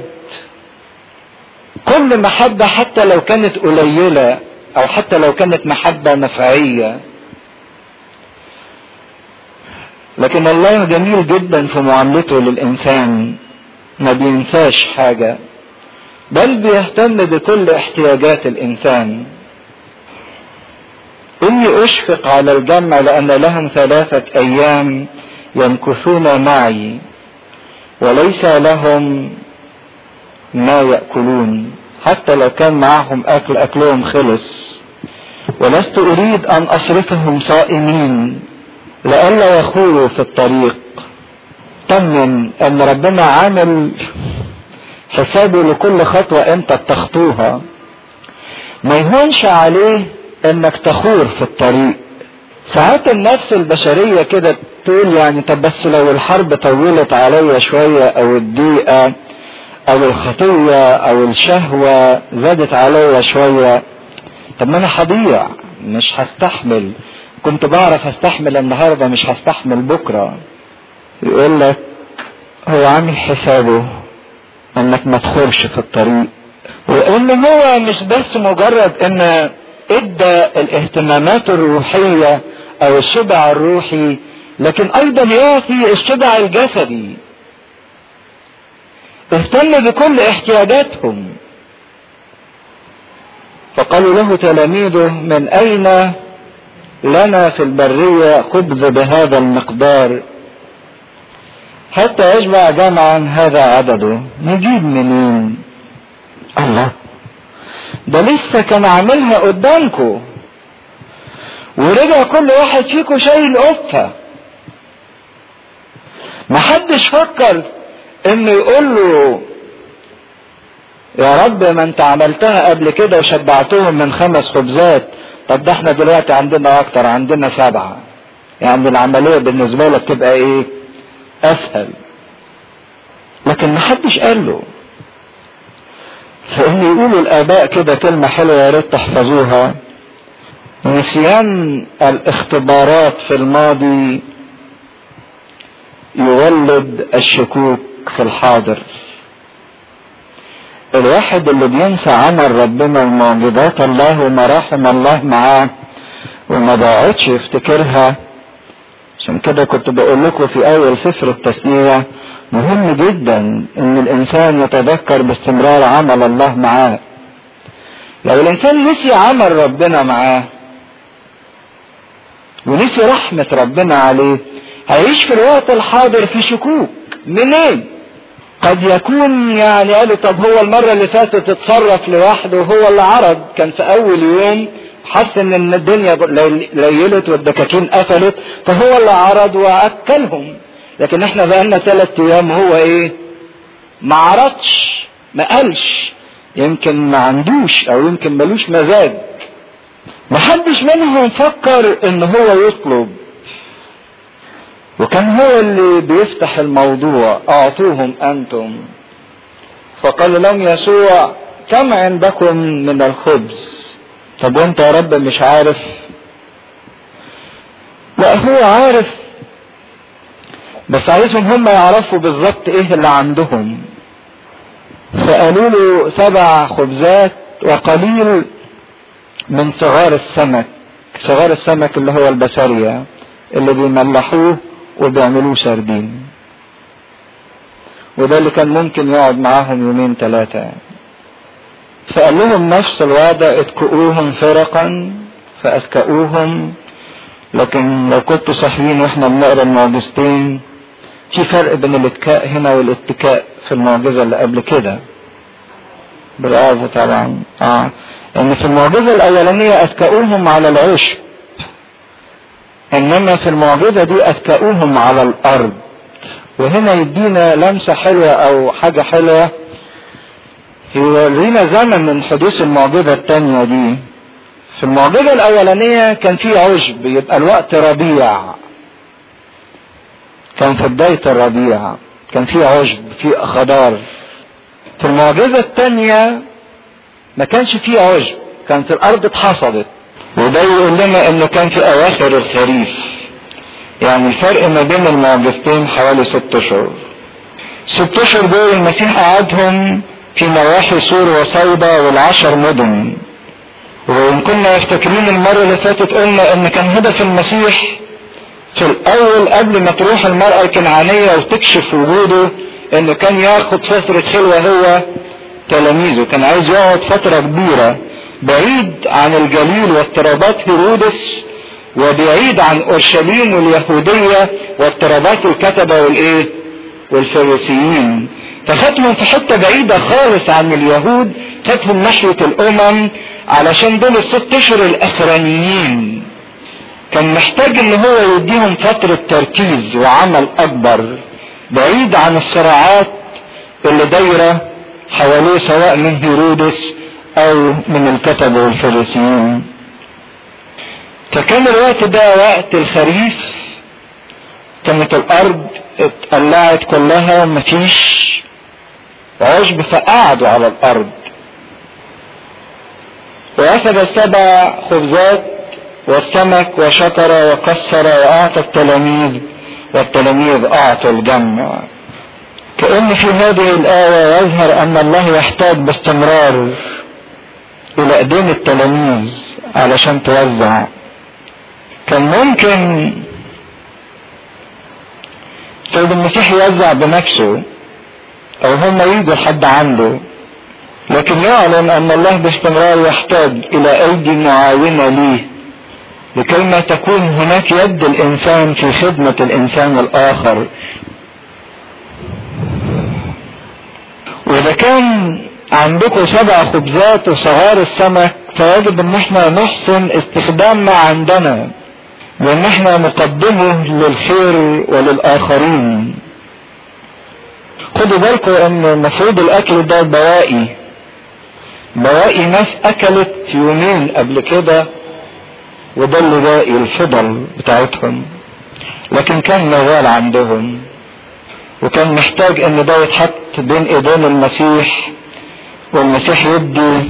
كل محبة حتى لو كانت قليلة او حتى لو كانت محبة نفعية لكن الله جميل جدا في معاملته للانسان ما بينساش حاجة بل بيهتم بكل احتياجات الانسان اني اشفق على الجمع لان لهم ثلاثة ايام يمكثون معي وليس لهم ما يأكلون حتى لو كان معهم اكل اكلهم خلص ولست اريد ان اصرفهم صائمين لئلا يخوروا في الطريق طمن ان ربنا عامل حسابه لكل خطوة انت بتخطوها ما يهونش عليه انك تخور في الطريق ساعات النفس البشرية كده تقول يعني طب بس لو الحرب طولت عليا شوية او الضيقة او الخطية او الشهوة زادت عليا شوية طب ما انا هضيع مش هستحمل كنت بعرف استحمل النهاردة مش هستحمل بكرة يقول لك هو عامل حسابه انك ما تخرش في الطريق وان هو مش بس مجرد ان ادى الاهتمامات الروحية او الشبع الروحي لكن ايضا يعطي الشبع الجسدي اهتم بكل احتياجاتهم فقالوا له تلاميذه من اين لنا في البرية خبز بهذا المقدار حتى يشبع جمعا هذا عدده نجيب منين الله ده لسه كان عاملها قدامكم ورجع كل واحد فيكم شايل قفة محدش فكر انه يقول له يا رب ما انت عملتها قبل كده وشبعتهم من خمس خبزات طب ده احنا دلوقتي عندنا اكتر عندنا سبعة يعني العملية بالنسبة لك تبقى ايه اسهل لكن محدش قال له فان يقولوا الاباء كده كلمة حلوة يا ريت تحفظوها نسيان الاختبارات في الماضي يولد الشكوك في الحاضر الواحد اللي بينسى عمل ربنا ومعجزات الله ومراحم الله معاه وما بقعدش يفتكرها عشان كده كنت بقول لكم في اول سفر التثنية مهم جدا ان الانسان يتذكر باستمرار عمل الله معاه لو الانسان نسي عمل ربنا معاه ونسي رحمة ربنا عليه هيعيش في الوقت الحاضر في شكوك منين قد يكون يعني قالوا طب هو المرة اللي فاتت اتصرف لوحده وهو اللي عرض كان في اول يوم حس ان الدنيا ليلت والدكاكين قفلت فهو اللي عرض واكلهم لكن احنا بقالنا ثلاث ايام هو ايه ما عرضش ما قالش يمكن ما عندوش او يمكن ملوش مزاج محدش منهم فكر ان هو يطلب وكان هو اللي بيفتح الموضوع اعطوهم انتم فقال لهم يسوع كم عندكم من الخبز طب وانت يا رب مش عارف لا هو عارف بس عايزهم هم يعرفوا بالظبط ايه اللي عندهم فقالوا له سبع خبزات وقليل من صغار السمك صغار السمك اللي هو البسارية اللي بيملحوه وبيعملوه سردين وده اللي كان ممكن يقعد معاهم يومين ثلاثة فقال لهم نفس الوضع اتكؤوهم فرقا فأسكؤوهم لكن لو كنتوا صحيين واحنا بنقرا المعجزتين في فرق بين الاتكاء هنا والاتكاء في المعجزة اللي قبل كده برافو طبعا اه ان في المعجزة الاولانية اتكؤوهم على العشب انما في المعجزة دي اتكؤوهم على الارض وهنا يدينا لمسة حلوة او حاجة حلوة يورينا زمن من حدوث المعجزة التانية دي في المعجزة الأولانية كان في عشب يبقى الوقت ربيع كان في بداية الربيع كان في عشب في خضار في المعجزة الثانية ما كانش في عشب كانت الأرض اتحصدت وده يقول لنا إنه كان في أواخر الخريف يعني الفرق ما بين المعجزتين حوالي ست أشهر ست أشهر دول المسيح قعدهم في نواحي سور وصيدا والعشر مدن وإن كنا فاكرين المرة اللي فاتت قلنا إن كان هدف المسيح في الأول قبل ما تروح المرأة الكنعانية وتكشف وجوده إنه كان ياخد فترة خلوة هو تلاميذه كان عايز يقعد فترة كبيرة بعيد عن الجليل واضطرابات هيرودس وبعيد عن أورشليم واليهودية واضطرابات الكتبة والإيه؟ والفريسيين فخدهم في حتة بعيدة خالص عن اليهود خدهم ناحية الأمم علشان دول الست اشهر الاخرانيين كان محتاج ان هو يديهم فترة تركيز وعمل اكبر بعيد عن الصراعات اللي دايرة حواليه سواء من هيرودس او من الكتبة والفريسيين فكان الوقت ده وقت الخريف كانت الارض اتقلعت كلها مفيش عشب فقعدوا على الارض واخذ السبع خبزات والسمك وشكر وكسر واعطى التلاميذ والتلاميذ اعطوا الجمع كأن في هذه الآية يظهر أن الله يحتاج باستمرار إلى أيدين التلاميذ علشان توزع كان ممكن سيد المسيح يوزع بنفسه أو هم يجوا لحد عنده لكن يعلم ان الله باستمرار يحتاج الى ايدي معاونة ليه لكي ما تكون هناك يد الانسان في خدمة الانسان الاخر واذا كان عندكم سبع خبزات وصغار السمك فيجب ان احنا نحسن استخدام ما عندنا وان احنا نقدمه للخير وللاخرين خدوا بالكم ان المفروض الاكل ده بوائي بواقي ناس اكلت يومين قبل كده وده اللي باقي الفضل بتاعتهم لكن كان مازال عندهم وكان محتاج ان ده يتحط بين ايدين المسيح والمسيح يدي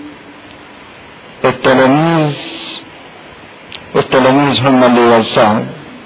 التلاميذ والتلاميذ هم اللي يوزعوا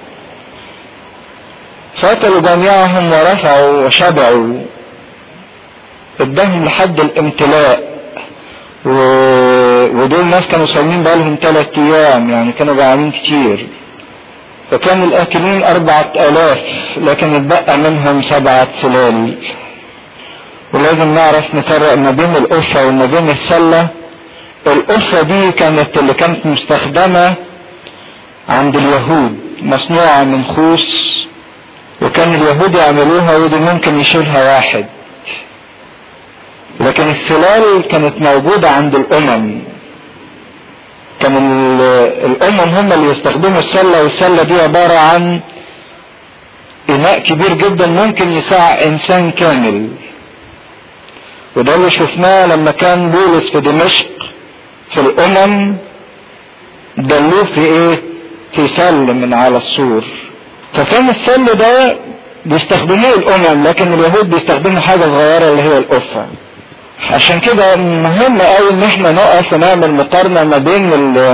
فاكلوا جميعهم ورفعوا وشبعوا اداهم لحد الامتلاء و... ودول ناس كانوا صايمين بقالهم ثلاث ايام يعني كانوا جعانين كتير فكان الاكلين اربعة الاف لكن اتبقى منهم سبعة سلال ولازم نعرف نفرق ما بين القفة وما بين السلة القفة دي كانت اللي كانت مستخدمة عند اليهود مصنوعة من خوص وكان اليهود يعملوها ودي ممكن يشيلها واحد لكن السلال كانت موجودة عند الأمم كان الأمم هم اللي يستخدموا السلة والسلة دي عبارة عن إناء كبير جدا ممكن يسع إنسان كامل وده اللي شفناه لما كان بولس في دمشق في الأمم دلوه في إيه؟ في سل من على السور فكان السل ده بيستخدموه الأمم لكن اليهود بيستخدموا حاجة صغيرة اللي هي القفة عشان كده مهم قوي ان احنا نقف ونعمل مقارنة ما بين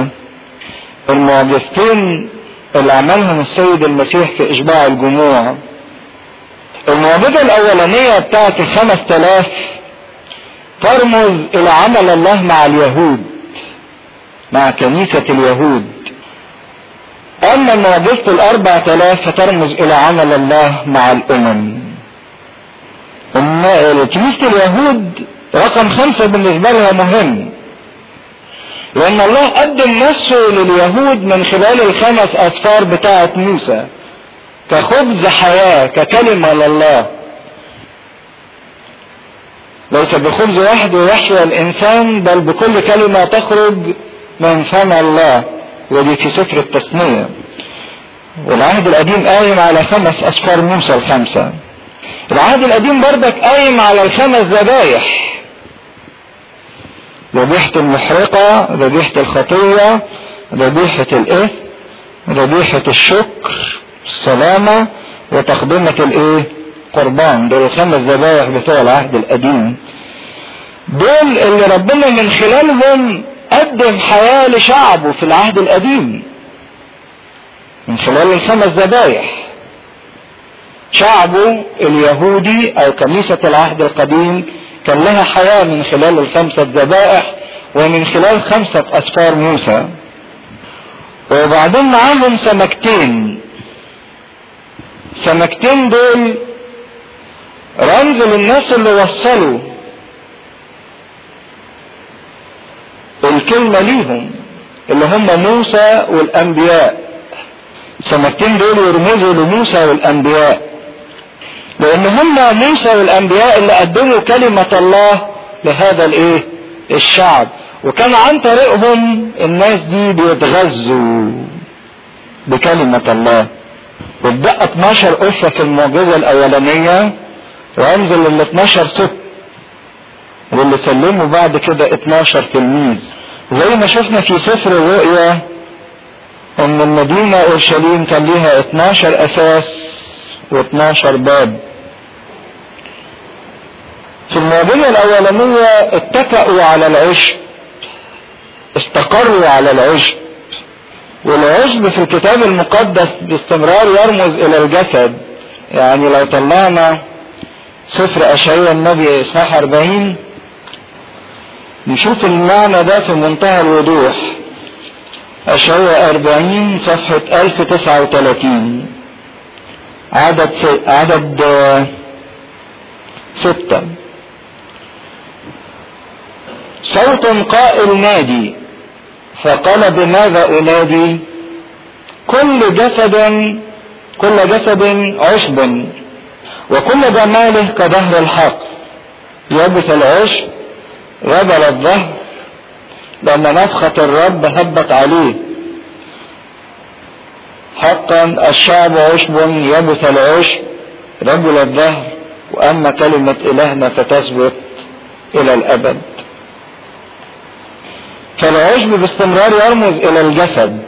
المعجزتين اللي عملهم السيد المسيح في اشباع الجموع المعجزة الاولانية بتاعت الخمس تلاف ترمز الى عمل الله مع اليهود مع كنيسة اليهود اما معجزة الاربع تلاف فترمز الى عمل الله مع الامم كنيسة اليهود رقم خمسة بالنسبة لها مهم لأن الله قدم نفسه لليهود من خلال الخمس أسفار بتاعة موسى كخبز حياة ككلمة لله ليس بخبز وحده يحيا الإنسان بل بكل كلمة تخرج من فم الله ودي في سفر التثنية والعهد القديم قايم على خمس أسفار موسى الخمسة العهد القديم بردك قايم على الخمس ذبايح ذبيحة المحرقة ذبيحة الخطية ذبيحة الإثم ذبيحة الشكر السلامة وتقدمة الإيه؟ قربان دول الخمس ذبايح بتوع العهد القديم دول اللي ربنا من خلالهم قدم حياة لشعبه في العهد القديم من خلال الخمس ذبايح شعبه اليهودي او كنيسة العهد القديم كان لها حياة من خلال الخمسة ذبائح ومن خلال خمسة اسفار موسى وبعدين معاهم سمكتين سمكتين دول رمز للناس اللي وصلوا الكلمة ليهم اللي هم موسى والانبياء السمكتين دول يرمزوا لموسى والانبياء لان هم موسى والانبياء اللي قدموا كلمة الله لهذا الايه الشعب وكان عن طريقهم الناس دي بيتغذوا بكلمة الله واتبقى 12 قصة في المعجزة الأولانية رمز لل 12 ست واللي سلموا بعد كده 12 تلميذ زي ما شفنا في سفر الرؤيا ان المدينة اورشليم كان ليها 12 اساس و12 باب في المعجزة الاولانية اتكأوا على العشب استقروا على العشب والعشب في الكتاب المقدس باستمرار يرمز الى الجسد يعني لو طلعنا سفر اشعياء النبي اصحاح 40 نشوف المعنى ده في منتهى الوضوح أشعياء 40 صفحة 1039 عدد س... عدد ستة صوت قائل نادي فقال بماذا أنادي كل جسد كل جسد عشب وكل جماله كظهر الحق يبث العشب غبل الظهر لأن نفخة الرب هبت عليه حقا الشعب عشب يبث العشب رجل الظهر وأما كلمة إلهنا فتثبت إلى الأبد فالعشب باستمرار يرمز إلى الجسد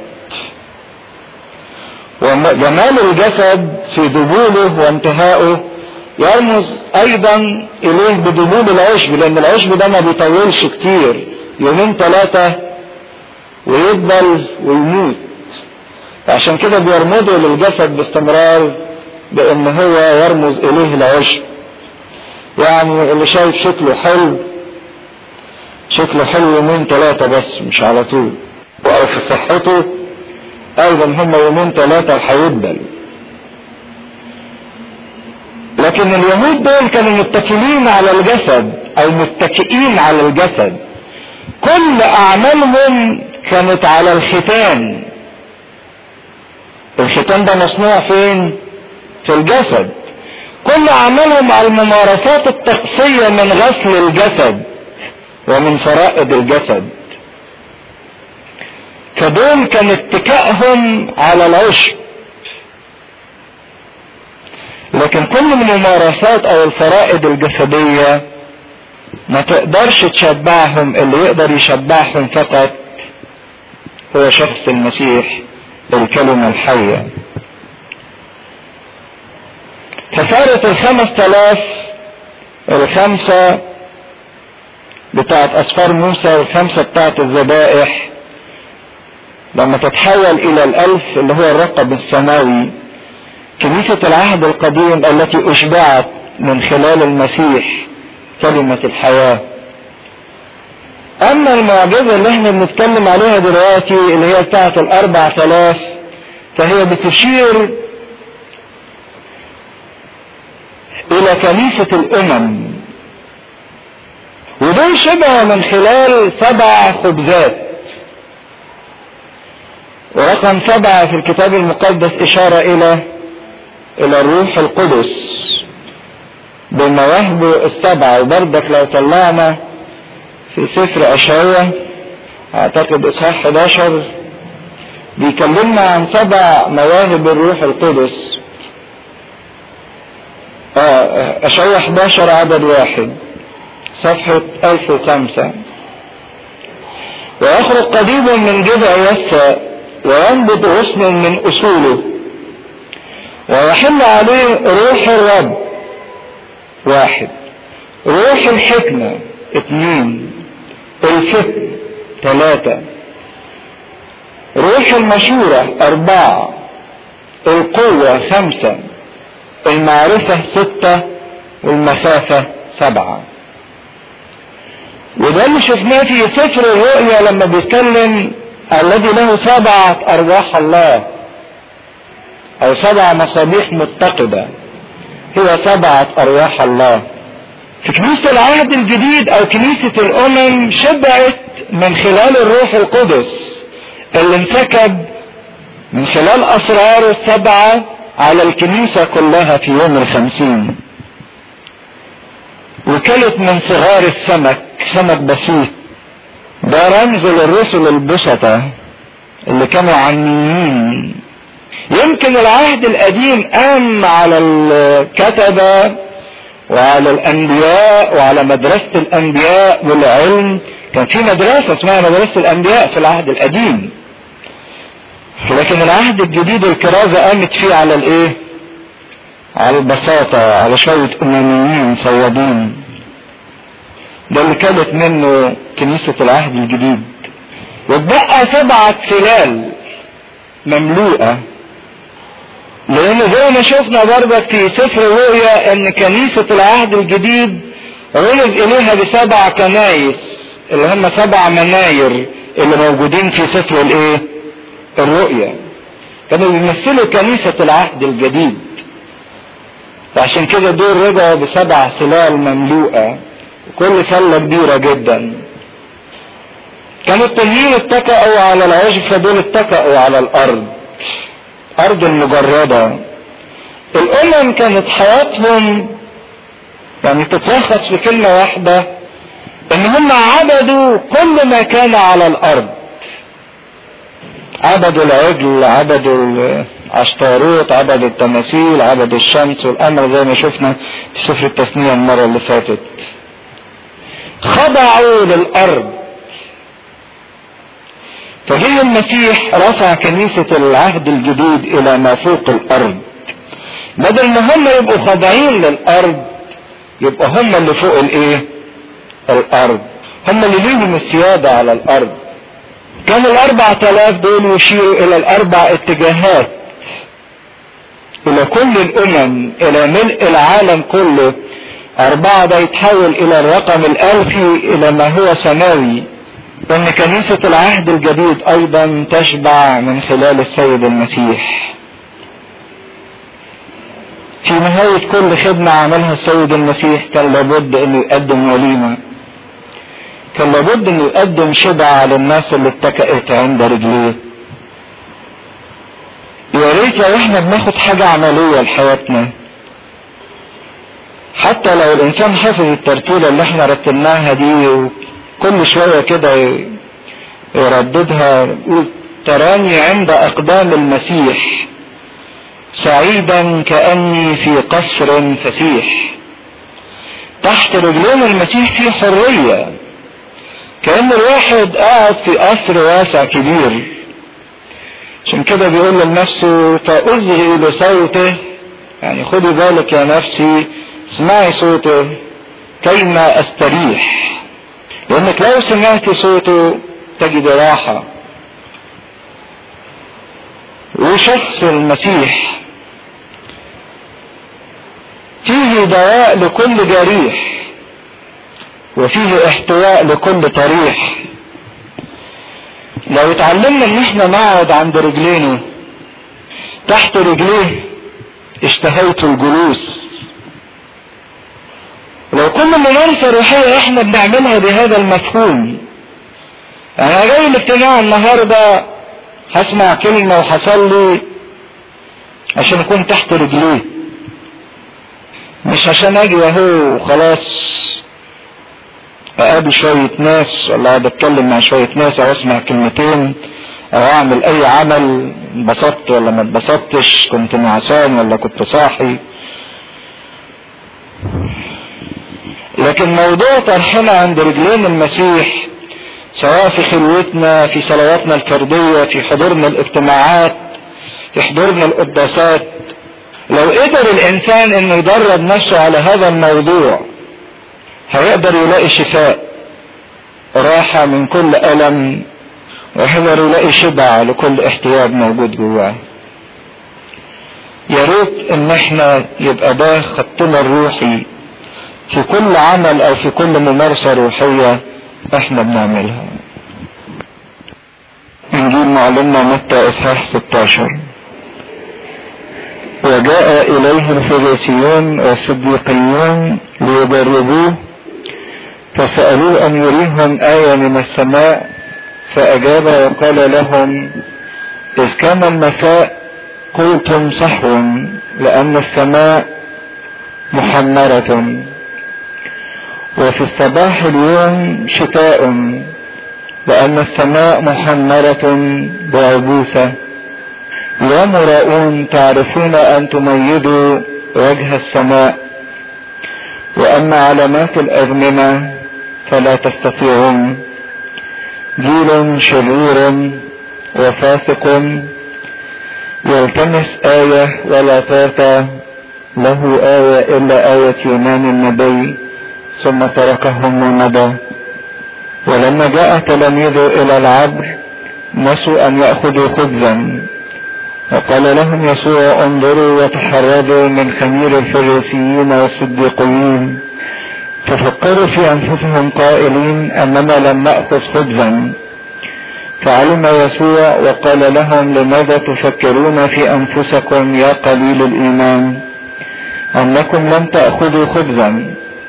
وجمال الجسد في ذبوله وانتهائه يرمز ايضا اليه بدبول العشب لان العشب ده ما بيطولش كتير يومين ثلاثة ويدبل ويموت عشان كده بيرمزوا للجسد باستمرار بان هو يرمز اليه العشب يعني اللي شايف شكله حلو شكله حلو يومين ثلاثة بس مش على طول او في صحته ايضا هم يومين ثلاثة هيدبل لكن اليهود دول كانوا متكلين على الجسد او متكئين على الجسد كل اعمالهم كانت على الختان الختان ده مصنوع فين في الجسد كل اعمالهم على الممارسات الطقسية من غسل الجسد ومن فرائض الجسد فدول كان اتكائهم على العشب لكن كل الممارسات او الفرائض الجسدية ما تقدرش تشبعهم اللي يقدر يشبعهم فقط هو شخص المسيح الكلمة الحية فصارت الخمس تلاف الخمسة بتاعت أسفار موسى والخمسة بتاعت الذبائح لما تتحول إلى الألف اللي هو الرقم السماوي كنيسة العهد القديم التي أشبعت من خلال المسيح كلمة الحياة أما المعجزة اللي احنا بنتكلم عليها دلوقتي اللي هي بتاعة الأربع ثلاث فهي بتشير إلى كنيسة الأمم ودول شبه من خلال سبع خبزات ورقم سبعة في الكتاب المقدس إشارة إلى إلى الروح القدس بمواهبه السبعة وبرضك لو طلعنا في سفر أشعية أعتقد إصحاح 11 بيكلمنا عن سبع مواهب الروح القدس آه أشعية 11 عدد واحد صفحة 1005 ويخرج قضيب من جذع يسى وينبت غصن من أصوله ويحل عليه روح الرب واحد روح الحكمة اثنين الفهم ثلاثة روح المشورة أربعة القوة خمسة المعرفة ستة والمخافة سبعة وده اللي شفناه في سفر الرؤيا لما بيتكلم الذي له سبعة أرواح الله أو سبع مصابيح متقدة هي سبعة أرواح الله في كنيسة العهد الجديد أو كنيسة الأمم شبعت من خلال الروح القدس اللي انسكب من خلال أسرار السبعة على الكنيسة كلها في يوم الخمسين وكلت من صغار السمك سمك بسيط ده رمز للرسل البسطة اللي كانوا عنيين يمكن العهد القديم قام على الكتبة وعلى الأنبياء وعلى مدرسة الأنبياء والعلم كان في مدرسة اسمها مدرسة الأنبياء في العهد القديم لكن العهد الجديد الكرازة قامت فيه على الإيه؟ على البساطة على شوية أمميين صيادين ده اللي كانت منه كنيسة العهد الجديد واتبقى سبعة تلال مملوءة لان زي ما شفنا برضك في سفر الرؤيا ان كنيسة العهد الجديد رمز اليها بسبع كنايس اللي هم سبع مناير اللي موجودين في سفر الايه الرؤيا كانوا بيمثلوا كنيسة العهد الجديد وعشان كده دول رجعوا بسبع سلال مملوءة وكل سلة كبيرة جدا كانوا التانيين اتكأوا على العشب فدول اتكأوا على الارض ارض المجردة الامم كانت حياتهم يعني تتلخص في كلمة واحدة ان هم عبدوا كل ما كان على الارض عبدوا العجل عبدوا العشتاروت عبدوا التماثيل عبدوا الشمس والقمر زي ما شفنا في سفر التثنية المرة اللي فاتت خضعوا للارض فجه المسيح رفع كنيسة العهد الجديد الى ما فوق الارض بدل ما هم يبقوا خاضعين للارض يبقى هم اللي فوق الايه الارض هم اللي ليهم السيادة على الارض كان الاربع تلاف دول يشيروا الى الاربع اتجاهات الى كل الامم الى ملء العالم كله اربعة ده يتحول الى الرقم الالفي الى ما هو سماوي ان كنيسة العهد الجديد ايضا تشبع من خلال السيد المسيح في نهاية كل خدمة عملها السيد المسيح كان لابد انه يقدم وليمة كان لابد انه يقدم شبع للناس اللي اتكأت عند رجليه يا ريت لو احنا بناخد حاجة عملية لحياتنا حتى لو الانسان حافظ الترتيلة اللي احنا رتبناها دي وكل شوية كده يرددها يقول تراني عند اقدام المسيح سعيدا كأني في قصر فسيح تحت رجلين المسيح في حرية كأن الواحد قاعد في قصر واسع كبير عشان كده بيقول لنفسه فأصغي لصوته يعني خدي بالك يا نفسي اسمعي صوته كيما استريح لانك لو سمعت صوته تجد راحة وشخص المسيح فيه دواء لكل جريح وفيه احتواء لكل طريح لو اتعلمنا ان احنا نقعد عند رجلينه تحت رجليه اشتهيت الجلوس لو وكل ممارسة روحية احنا بنعملها بهذا المفهوم انا جاي الاجتماع النهاردة هسمع كلمة وهصلي عشان اكون تحت رجليه مش عشان اجي اهو خلاص اقابل شوية ناس ولا اقعد اتكلم مع شوية ناس او اسمع كلمتين او اعمل اي عمل انبسطت ولا ما انبسطتش كنت نعسان ولا كنت صاحي لكن موضوع طرحنا عند رجلين المسيح سواء في خلوتنا في صلواتنا الفردية في حضورنا الاجتماعات في حضورنا القداسات لو قدر الانسان انه يدرب نفسه على هذا الموضوع هيقدر يلاقي شفاء راحة من كل ألم ويقدر يلاقي شبع لكل احتياج موجود جواه يا ريت ان احنا يبقى ده خطنا الروحي في كل عمل او في كل ممارسة روحية احنا بنعملها انجيل معلمنا متى اصحاح 16 وجاء اليه الفريسيون والصديقيون ليجربوه فسألوه أن يريهم آية من السماء فأجاب وقال لهم إذ كان المساء قلتم صحو لأن السماء محمرة وفي الصباح اليوم شتاء لأن السماء محمرة بعبوسة يا مراؤون تعرفون أن تميزوا وجه السماء وأما علامات الأزمنة فلا تستطيعون جيل شرير وفاسق يلتمس آية ولا تعطى له آية إلا آية يونان النبي ثم تركهم ومضى ولما جاء تلاميذه إلى العبر نسوا أن يأخذوا خبزا وقال لهم يسوع انظروا وتحرروا من خمير الفريسيين والصديقيين تفكروا في انفسهم قائلين اننا لم ناخذ خبزا فعلم يسوع وقال لهم لماذا تفكرون في انفسكم يا قليل الايمان انكم لم تاخذوا خبزا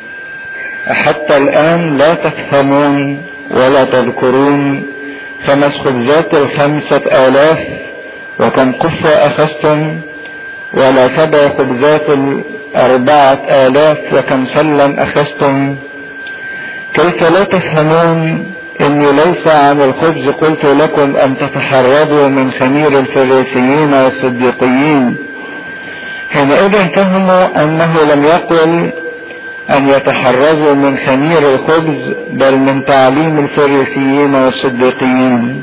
حتى الان لا تفهمون ولا تذكرون خمس خبزات الخمسه الاف وكم قفة أخذتم ولا سبع خبزات الأربعة آلاف وكم سلا أخذتم كيف لا تفهمون إني ليس عن الخبز قلت لكم أن تتحرضوا من خمير الفريسيين والصديقيين حينئذ فهموا أنه لم يقل أن يتحرزوا من خمير الخبز بل من تعليم الفريسيين والصديقيين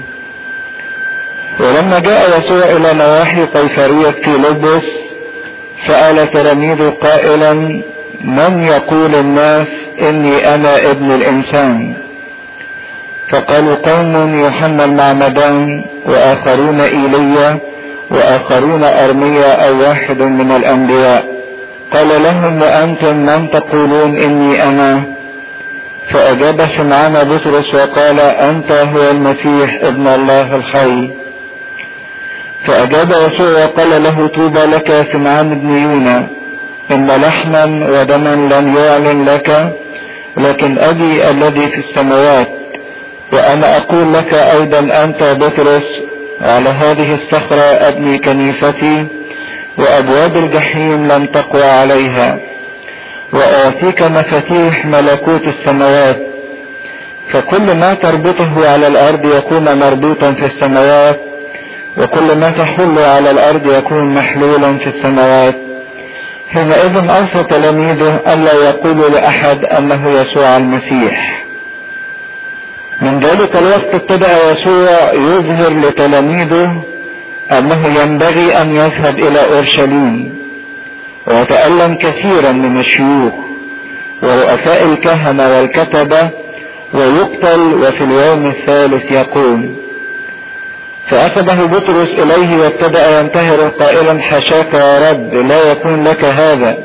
ولما جاء يسوع الى نواحي قيصرية فيلبس سأل تلاميذه قائلا من يقول الناس اني انا ابن الانسان فقالوا قوم يوحنا المعمدان واخرون ايليا واخرون ارميا او واحد من الانبياء قال لهم وانتم من تقولون اني انا فاجاب سمعان بطرس وقال انت هو المسيح ابن الله الحي فأجاب يسوع وقال له طوبى لك يا سمعان بن يونا إن لحما ودما لم يعلن لك لكن أبي الذي في السماوات وأنا أقول لك أيضا أنت بطرس على هذه الصخرة أبني كنيستي وأبواب الجحيم لم تقوى عليها وأعطيك مفاتيح ملكوت السماوات فكل ما تربطه على الأرض يكون مربوطا في السماوات وكل ما تحل على الارض يكون محلولا في السماوات حينئذ اوصى تلاميذه الا يقولوا لاحد انه يسوع المسيح من ذلك الوقت ابتدا يسوع يظهر لتلاميذه انه ينبغي ان يذهب الى اورشليم ويتالم كثيرا من الشيوخ ورؤساء الكهنه والكتبه ويقتل وفي اليوم الثالث يقوم فأخذه بطرس إليه وابتدأ ينتهر قائلا حشاك يا رب لا يكون لك هذا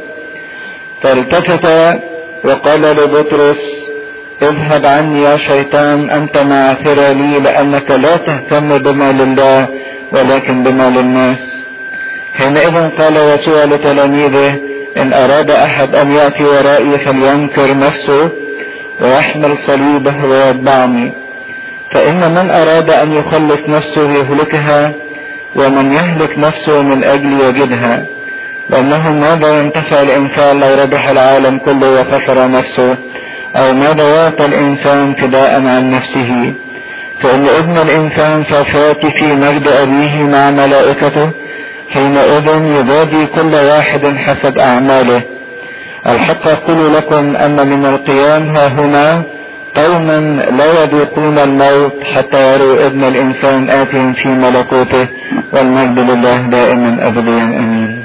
فالتفت وقال لبطرس اذهب عني يا شيطان أنت معثر لي لأنك لا تهتم بما لله ولكن بما للناس حينئذ قال يسوع لتلاميذه إن أراد أحد أن يأتي ورائي فلينكر نفسه ويحمل صليبه ويتبعني فإن من أراد أن يخلص نفسه يهلكها ومن يهلك نفسه من أجل يجدها لأنه ماذا ينتفع الإنسان لو ربح العالم كله وخسر نفسه أو ماذا يعطى الإنسان فداء عن نفسه فإن ابن الإنسان سوف يأتي في مجد أبيه مع ملائكته حينئذ يبادي كل واحد حسب أعماله الحق أقول لكم أن من القيام ها هنا قوما لا يذوقون الموت حتى يروا ابن الإنسان آتيا في ملكوته والمجد لله دائما أبديا آمين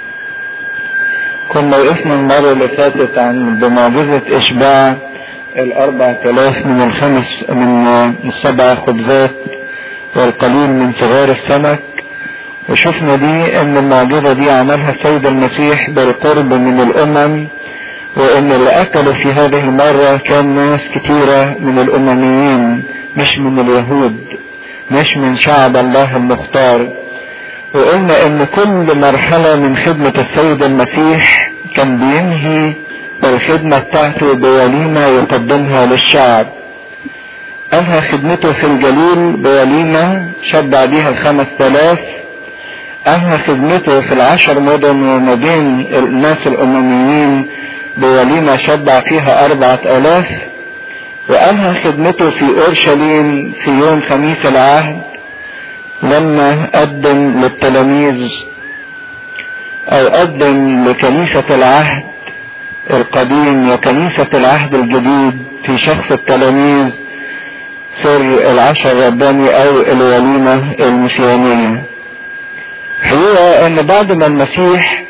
كنا وقفنا المرة اللي فاتت عن بمعجزة إشباع الأربع تلاف من الخمس من السبع خبزات والقليل من صغار السمك وشفنا دي ان المعجزة دي عملها السيد المسيح بالقرب من الامم وان اللي اكلوا في هذه المرة كان ناس كتيرة من الامميين مش من اليهود مش من شعب الله المختار وقلنا ان كل مرحلة من خدمة السيد المسيح كان بينهي الخدمة بتاعته بوليمة يقدمها للشعب انهى خدمته في الجليل بوليمة شبع بيها الخمس تلاف انهى خدمته في العشر مدن وما بين الناس الامميين بوليمة شبع فيها اربعة الاف وانهى خدمته في اورشليم في يوم خميس العهد لما قدم للتلاميذ او قدم لكنيسة العهد القديم وكنيسة العهد الجديد في شخص التلاميذ سر العشر الرباني او الوليمة المسيانية هو ان بعد ما المسيح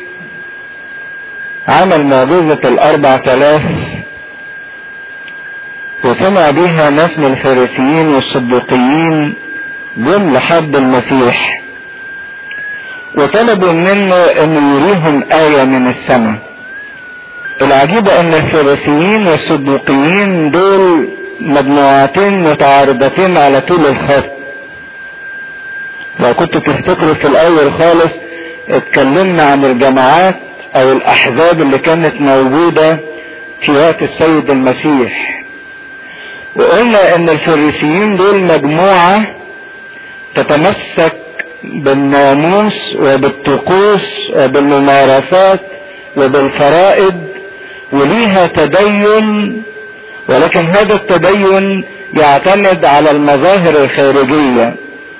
عمل معجزة الاربع تلاف وسمع بها ناس من الفارسيين والصديقيين جم لحد المسيح وطلبوا منه انه يريهم آية من السماء العجيبة ان الفارسيين والصدوقيين دول مجموعتين متعارضتين على طول الخط لو كنتوا تفتكروا في الاول خالص اتكلمنا عن الجماعات او الاحزاب اللي كانت موجودة في وقت السيد المسيح وقلنا ان الفريسيين دول مجموعة تتمسك بالناموس وبالطقوس وبالممارسات وبالفرائض وليها تدين ولكن هذا التدين يعتمد على المظاهر الخارجية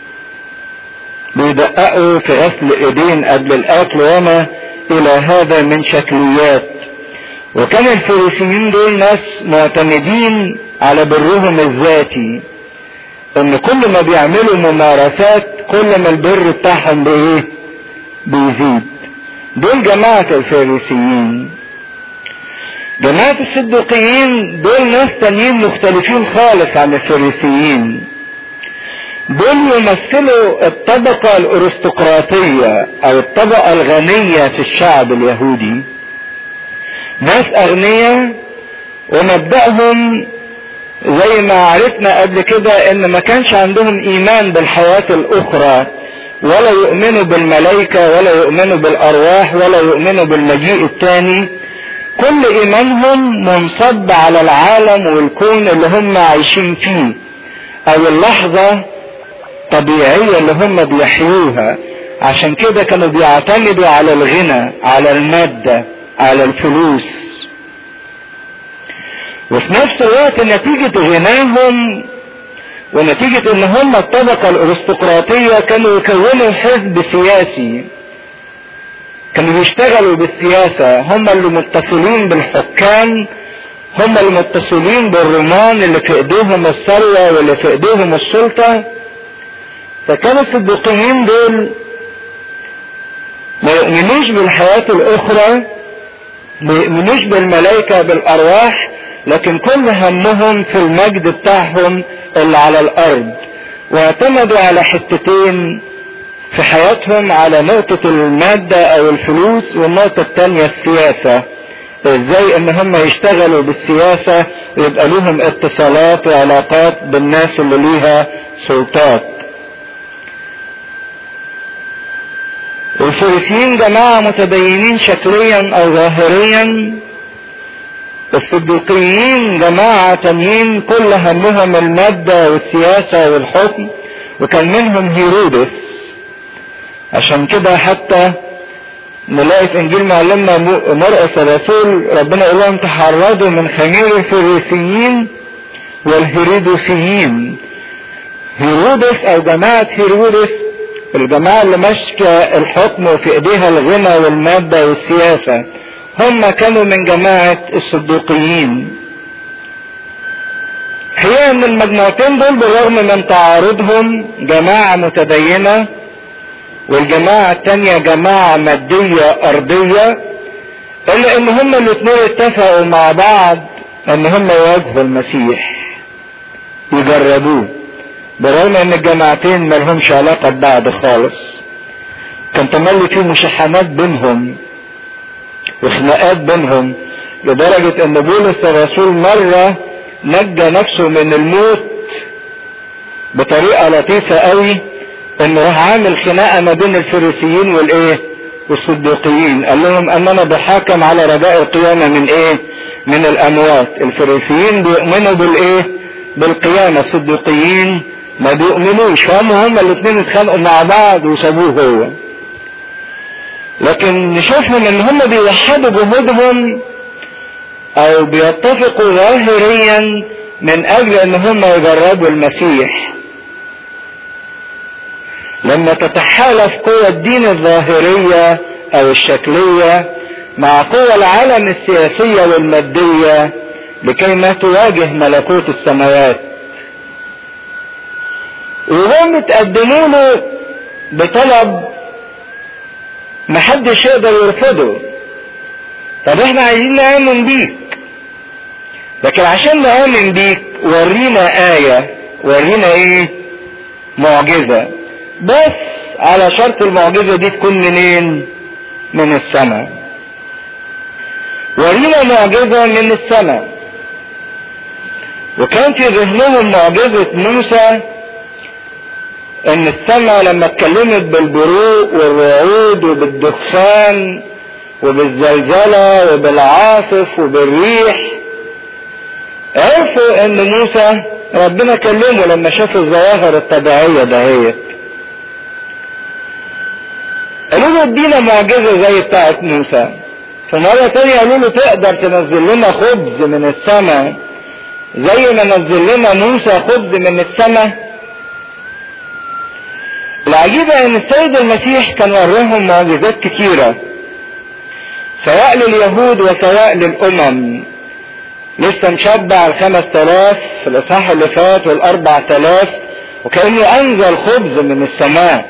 بيدققوا في غسل الايدين قبل الاكل وما الى هذا من شكليات وكان الفريسيين دول ناس معتمدين على برهم الذاتي ان كل ما بيعملوا ممارسات كل ما البر بتاعهم بايه بيزيد دول جماعة الفارسيين جماعة الصدوقيين دول ناس تانيين مختلفين خالص عن الفارسيين دول يمثلوا الطبقة الارستقراطية او الطبقة الغنية في الشعب اليهودي ناس اغنياء ومبدأهم زي ما عرفنا قبل كده ان ما كانش عندهم ايمان بالحياة الاخرى ولا يؤمنوا بالملائكة ولا يؤمنوا بالارواح ولا يؤمنوا بالمجيء الثاني كل ايمانهم منصب على العالم والكون اللي هم عايشين فيه او اللحظة الطبيعية اللي هم بيحيوها عشان كده كانوا بيعتمدوا على الغنى على المادة على الفلوس وفي نفس الوقت نتيجة غناهم ونتيجة ان هم الطبقة الارستقراطية كانوا يكونوا حزب سياسي كانوا بيشتغلوا بالسياسة هم اللي متصلين بالحكام هم اللي متصلين بالرومان اللي في ايديهم الثروة واللي في ايديهم السلطة فكانوا الصديقيين دول ما يؤمنوش بالحياة الاخرى ما يؤمنوش بالملائكة بالارواح لكن كل همهم في المجد بتاعهم اللي على الارض واعتمدوا على حتتين في حياتهم على نقطة المادة او الفلوس والنقطة التانية السياسة ازاي ان هم يشتغلوا بالسياسة ويبقى لهم اتصالات وعلاقات بالناس اللي ليها سلطات الفريسيين جماعة متدينين شكليا او ظاهريا الصديقيين جماعة تانيين كل همهم المادة والسياسة والحكم وكان منهم هيرودس عشان كده حتى نلاقي في انجيل معلمنا مرقس الرسول ربنا يقول لهم تحرضوا من خمير الفريسيين والهيرودسيين هيرودس او جماعة هيرودس الجماعة اللي ماسكة الحكم وفي ايديها الغنى والمادة والسياسة هم كانوا من جماعة الصدوقيين هي ان المجموعتين دول بالرغم من تعارضهم جماعة متدينة والجماعة التانية جماعة مادية ارضية الا ان هم الاثنين اتفقوا مع بعض ان هم يواجهوا المسيح يجربوه بالرغم ان الجماعتين ملهمش علاقة ببعض خالص كان تملي في مشاحنات بينهم وخناقات بينهم لدرجة ان بولس الرسول مرة نجى نفسه من الموت بطريقة لطيفة قوي انه راح عامل خناقة ما بين الفريسيين والايه والصديقيين قال لهم ان انا بحاكم على رجاء القيامة من ايه من الاموات الفريسيين بيؤمنوا بالايه بالقيامة الصديقيين ما بيؤمنوش فهم هما الاثنين اتخانقوا مع بعض وسابوه هو لكن نشوفهم ان هم بيوحدوا جهودهم او بيتفقوا ظاهريا من اجل ان هم يجربوا المسيح لما تتحالف قوى الدين الظاهرية او الشكلية مع قوى العالم السياسية والمادية لكي ما تواجه ملكوت السماوات وهم تقدموا له بطلب محدش يقدر يرفضه طب احنا عايزين نآمن بيك لكن عشان نآمن بيك ورينا آية ورينا ايه معجزة بس على شرط المعجزة دي تكون منين من السماء ورينا معجزة من السماء وكان في ذهنهم معجزة موسى ان السماء لما اتكلمت بالبروق والرعود وبالدخان وبالزلزلة وبالعاصف وبالريح عرفوا ان موسى ربنا كلمه لما شاف الظواهر الطبيعية دهيت قالوا له ادينا معجزة زي بتاعت موسى فمرة تانية قالوا له تقدر تنزل لنا خبز من السماء زي ما نزل لنا موسى خبز من السماء العجيبة ان السيد المسيح كان وراهم معجزات كتيرة سواء لليهود وسواء للامم لسه مشبع الخمس تلاف في الاصحاح اللي فات والاربع تلاف وكأنه انزل خبز من السماء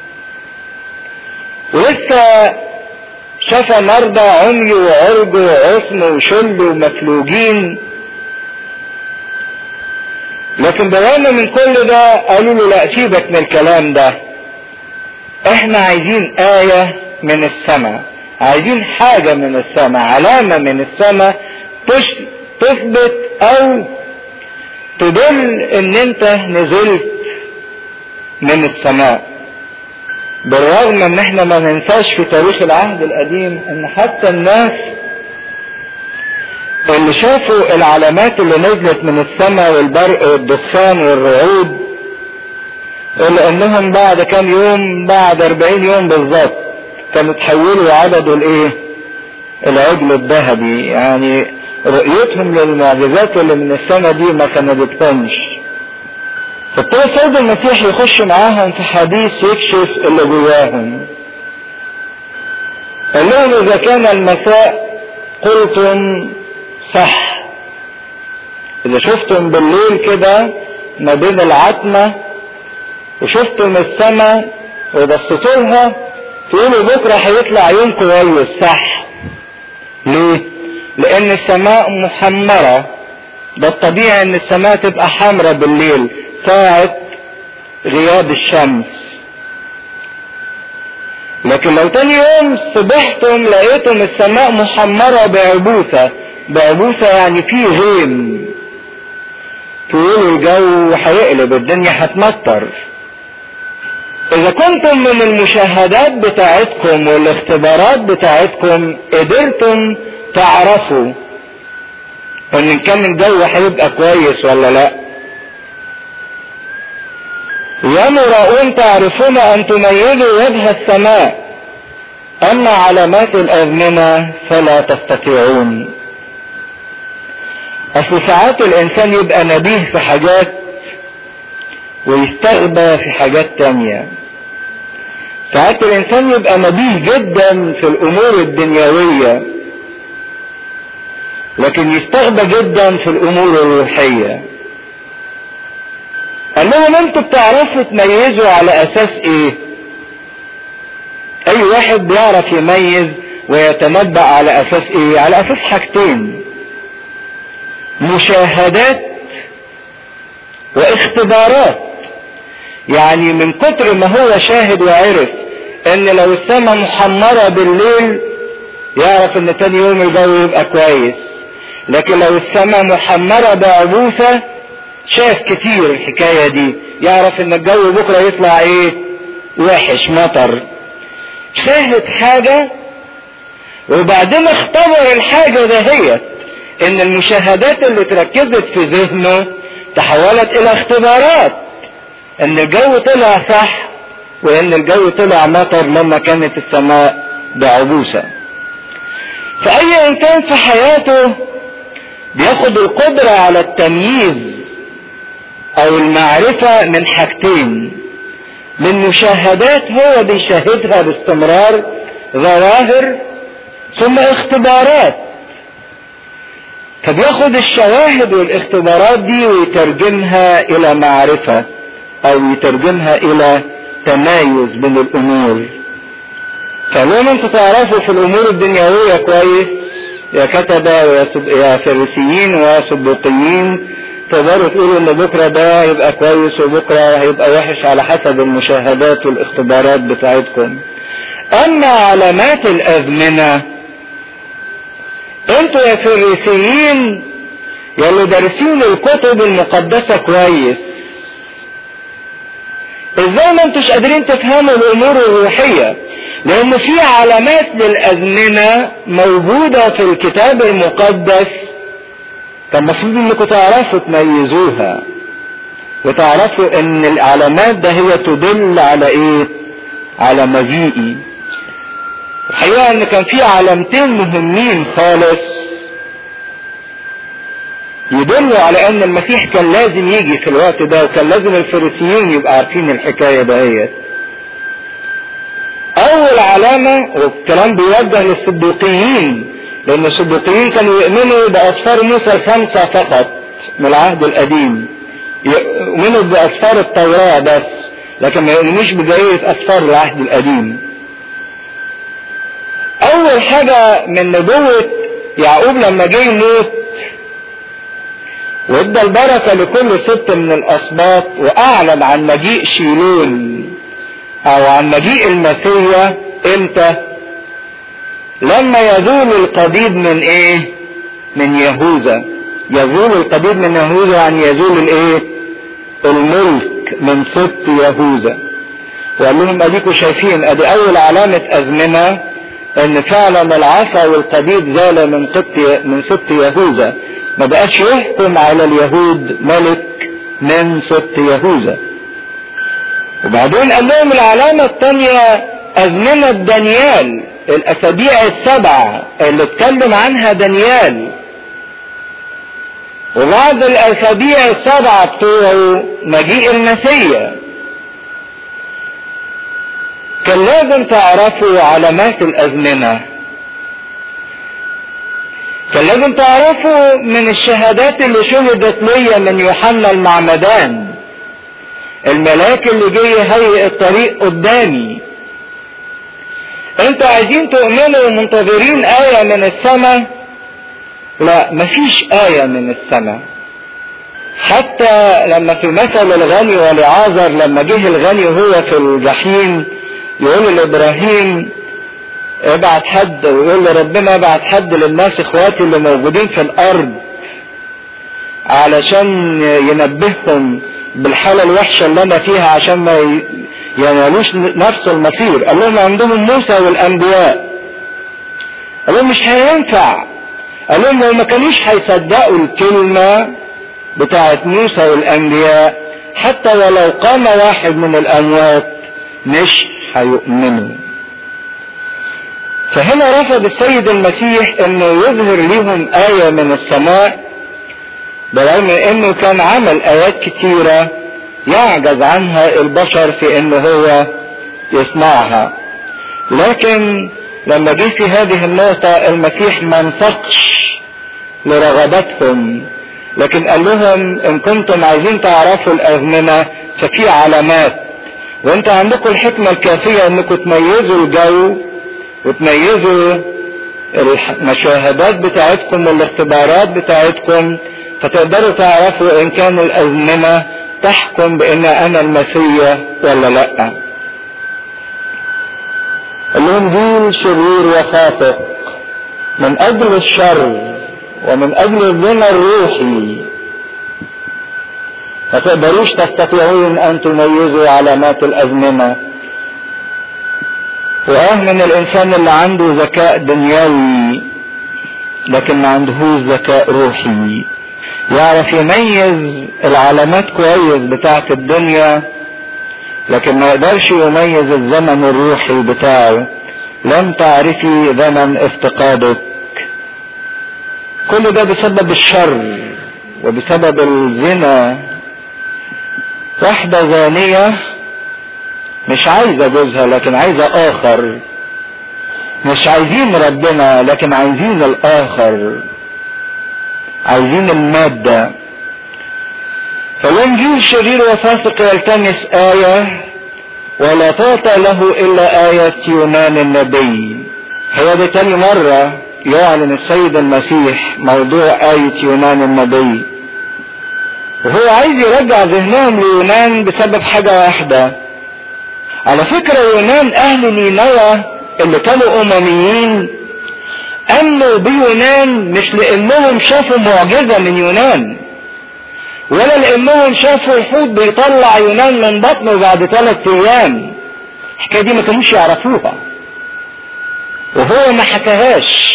ولسه شفى مرضى عمي وعرج وعصم وشل ومفلوجين لكن بالرغم من كل ده قالوا له لا سيبك من الكلام ده احنا عايزين آية من السماء عايزين حاجة من السماء علامة من السماء تثبت او تدل ان انت نزلت من السماء بالرغم ان احنا ما ننساش في تاريخ العهد القديم ان حتى الناس اللي شافوا العلامات اللي نزلت من السماء والبرق والدخان والرعود الا انهم بعد كام يوم بعد اربعين يوم بالظبط كانوا تحولوا عدد الايه العجل الذهبي يعني رؤيتهم للمعجزات اللي من السماء دي ما سندتهمش فابتدى السيد المسيح يخش معاهم في حديث يكشف اللي جواهم قال لهم اذا كان المساء قلتم صح اذا شفتم بالليل كده ما بين العتمة وشفتم السماء وبصيتوا لها تقولوا بكرة هيطلع يوم كويس صح ليه لان السماء محمرة ده الطبيعي ان السماء تبقى حمرة بالليل ساعة غياب الشمس لكن لو تاني يوم صبحتم لقيتم السماء محمرة بعبوسة بعبوسة يعني فيه غيم تقولوا الجو هيقلب الدنيا هتمطر اذا كنتم من المشاهدات بتاعتكم والاختبارات بتاعتكم قدرتم تعرفوا ان كان الجو هيبقى كويس ولا لا يا مراؤون تعرفون ان تميزوا وجه السماء اما علامات الازمنه فلا تستطيعون اصل ساعات الانسان يبقى نبيه في حاجات ويستغبى في حاجات تانية ساعات الانسان يبقى نبيه جدا في الامور الدنيوية لكن يستغبى جدا في الامور الروحية قال لهم انتوا بتعرفوا تميزوا على اساس ايه اي واحد بيعرف يميز ويتنبأ على اساس ايه على اساس حاجتين مشاهدات واختبارات يعني من كتر ما هو شاهد وعرف ان لو السماء محمرة بالليل يعرف ان تاني يوم الجو يبقى كويس لكن لو السماء محمرة بعبوسة شاف كتير الحكاية دي يعرف ان الجو بكرة يطلع ايه وحش مطر شاهد حاجة وبعدين اختبر الحاجة دهيت ان المشاهدات اللي اتركزت في ذهنه تحولت الى اختبارات ان الجو طلع صح وان الجو طلع مطر لما كانت السماء بعبوسة فاي انسان في حياته بياخد القدرة على التمييز او المعرفة من حاجتين من مشاهدات هو بيشاهدها باستمرار ظواهر ثم اختبارات فبياخد الشواهد والاختبارات دي ويترجمها الى معرفة او يترجمها الى تمايز بين الامور فلما انتوا تعرفوا في الامور الدنيوية كويس يا كتبة يا فريسيين وسبوقيين تقدروا تقولوا ان بكرة ده هيبقى كويس وبكرة هيبقى وحش على حسب المشاهدات والاختبارات بتاعتكم اما علامات الازمنة انتوا يا فريسيين يا اللي دارسين الكتب المقدسة كويس ازاي ما انتوش قادرين تفهموا الامور الروحية لان في علامات للازمنة موجودة في الكتاب المقدس كان المفروض انكم تعرفوا تميزوها وتعرفوا ان العلامات ده هي تدل على ايه على مجيئي الحقيقة ان كان في علامتين مهمين خالص يدلوا على ان المسيح كان لازم يجي في الوقت ده وكان لازم الفريسيين يبقى عارفين الحكاية دهيت اول علامة والكلام بيوجه للصديقيين لان الصديقيين كانوا يؤمنوا باسفار موسى الخمسة فقط من العهد القديم يؤمنوا باسفار التوراة بس لكن ما يؤمنوش بجرية اسفار العهد القديم اول حاجة من نبوة يعقوب لما جه يموت وادى البركة لكل ست من الاسباط واعلن عن مجيء شيلون او عن مجيء المسيح امتى لما يزول القضيب من ايه من يهوذا يزول القضيب من يهوذا يعني يزول الايه الملك من ست يهوذا وقال لهم اديكوا شايفين ادي اول علامة ازمنة ان فعلا العصا والقضيب زال من قط من ست يهوذا ما بقاش يحكم على اليهود ملك من ست يهوذا وبعدين قال لهم العلامة الثانية أزمنة دانيال الأسابيع السبعة اللي اتكلم عنها دانيال وبعد الأسابيع السبعة بتوعه مجيء المسيح كان لازم تعرفوا علامات الأزمنة كان لازم تعرفوا من الشهادات اللي شهدت ليا من يوحنا المعمدان الملاك اللي جاي يهيئ الطريق قدامي انتوا عايزين تؤمنوا ومنتظرين آية من السماء لا مفيش آية من السماء حتى لما في مثل الغني ولعازر لما جه الغني وهو في الجحيم يقول لابراهيم ابعت حد ويقول لربنا ابعت حد للناس اخواتي اللي موجودين في الارض علشان ينبههم بالحالة الوحشة اللي انا فيها عشان ما ينالوش نفس المصير قال لهم عندهم موسى والانبياء قال لهم مش هينفع قال لهم لو ما كانوش هيصدقوا الكلمة بتاعت موسى والانبياء حتى ولو قام واحد من الاموات مش هيؤمنوا فهنا رفض السيد المسيح انه يظهر لهم آية من السماء برغم انه كان عمل ايات كتيرة يعجز عنها البشر في انه هو يصنعها لكن لما جه في هذه النقطة المسيح ما انفقش لرغبتهم لكن قال لهم ان كنتم عايزين تعرفوا الازمنة ففي علامات وانت عندكم الحكمة الكافية انكم تميزوا الجو وتميزوا المشاهدات بتاعتكم والاختبارات بتاعتكم فتقدروا تعرفوا ان كان الازمنة تحكم بان انا المسيح ولا لا الانجيل شرير وخاطئ من اجل الشر ومن اجل الزنا الروحي ما تقدروش تستطيعون ان تميزوا علامات الازمنه واه من الانسان اللي عنده ذكاء دنيوي لكن ما عندهوش ذكاء روحي يعرف يميز العلامات كويس بتاعت الدنيا لكن ما يقدرش يميز الزمن الروحي بتاعه لم تعرفي زمن افتقادك كل ده بسبب الشر وبسبب الزنا واحدة زانية مش عايزة جوزها لكن عايزة آخر مش عايزين ربنا لكن عايزين الآخر عايزين المادة فالإنجيل شرير وفاسق يلتمس آية ولا تعطى له إلا آية يونان النبي هي دي تاني مرة يعلن السيد المسيح موضوع آية يونان النبي وهو عايز يرجع ذهنهم ليونان بسبب حاجة واحدة على فكرة يونان أهل نينوى اللي كانوا أمميين أمنوا بيونان مش لأنهم شافوا معجزة من يونان ولا لأنهم شافوا الحوت بيطلع يونان من بطنه بعد ثلاث أيام الحكاية دي ما كانوش يعرفوها وهو ما حكاهاش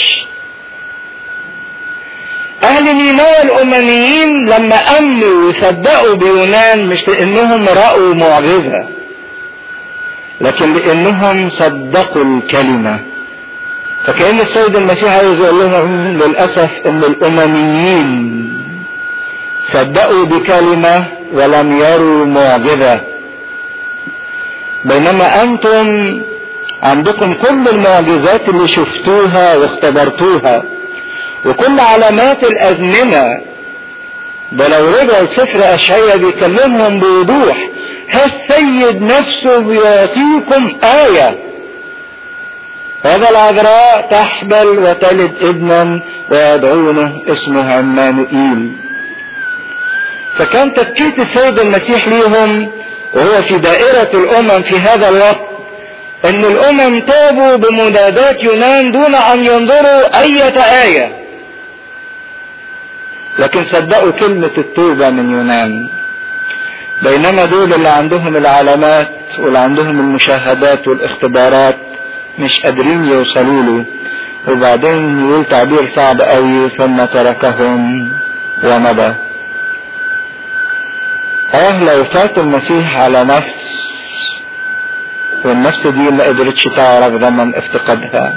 أهل نينوى الأمميين لما أمنوا وصدقوا بيونان مش لأنهم رأوا معجزة لكن لأنهم صدقوا الكلمة فكأن السيد المسيح عايز يقول لهم للأسف إن الأمميين صدقوا بكلمة ولم يروا معجزة بينما أنتم عندكم كل المعجزات اللي شفتوها واختبرتوها وكل علامات الأزمنة ده لو رجعوا سفر أشعية بيكلمهم بوضوح السيد نفسه بيعطيكم آية هذا العذراء تحبل وتلد ابنا ويدعونه اسمه عمانوئيل فكان تبكيت السيد المسيح ليهم وهو في دائرة الأمم في هذا الوقت أن الأمم تابوا بمنادات يونان دون أن ينظروا أية آية لكن صدقوا كلمة التوبة من يونان بينما دول اللي عندهم العلامات واللي عندهم المشاهدات والاختبارات مش قادرين يوصلوا له وبعدين يقول تعبير صعب قوي ثم تركهم ومضى اه لو فات المسيح على نفس والنفس دي ما قدرتش تعرف زمن افتقادها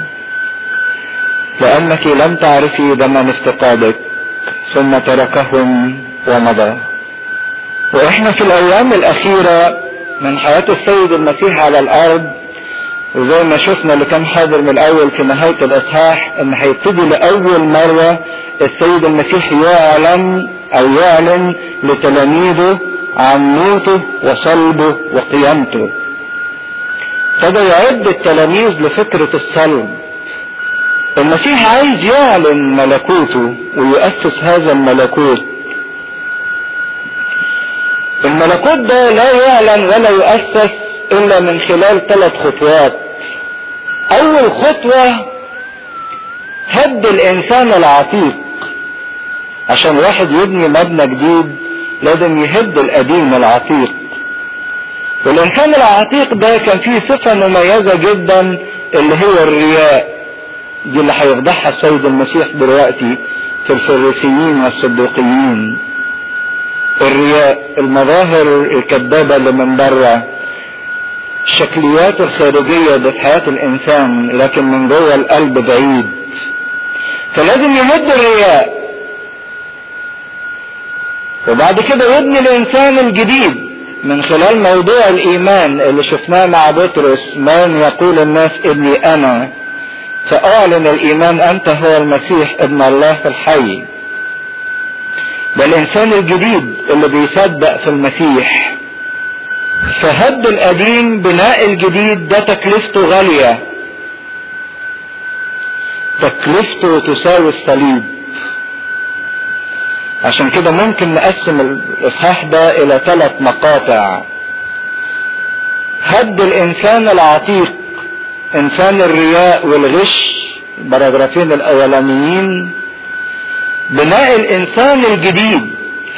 لانك لم تعرفي زمن افتقادك ثم تركهم ومضى واحنا في الايام الاخيرة من حياة السيد المسيح على الارض وزي ما شفنا اللي كان حاضر من الاول في نهاية الاصحاح ان هيبتدي لاول مرة السيد المسيح يعلن او يعلن لتلاميذه عن موته وصلبه وقيامته ابتدى يعد التلاميذ لفكرة الصلب المسيح عايز يعلن ملكوته ويؤسس هذا الملكوت الملكوت ده لا يعلن ولا يؤسس الا من خلال ثلاث خطوات اول خطوة هد الانسان العتيق عشان واحد يبني مبنى جديد لازم يهد القديم العتيق والإنسان العتيق ده كان فيه صفة مميزة جدا اللي هو الرياء دي اللي هيفضحها السيد المسيح دلوقتي في الفريسيين والصدوقيين الرياء المظاهر الكذابة اللي من بره الشكليات الخارجية دي في حياة الإنسان لكن من جوه القلب بعيد فلازم يمد الرياء وبعد كده يبني الإنسان الجديد من خلال موضوع الإيمان اللي شفناه مع بطرس من يقول الناس إني أنا فأعلن الإيمان أنت هو المسيح ابن الله الحي ده الإنسان الجديد اللي بيصدق في المسيح فهد القديم بناء الجديد ده تكلفته غالية تكلفته تساوي الصليب عشان كده ممكن نقسم الإصحاح ده إلى ثلاث مقاطع هد الإنسان العتيق إنسان الرياء والغش البراجرافين الأولانيين بناء الإنسان الجديد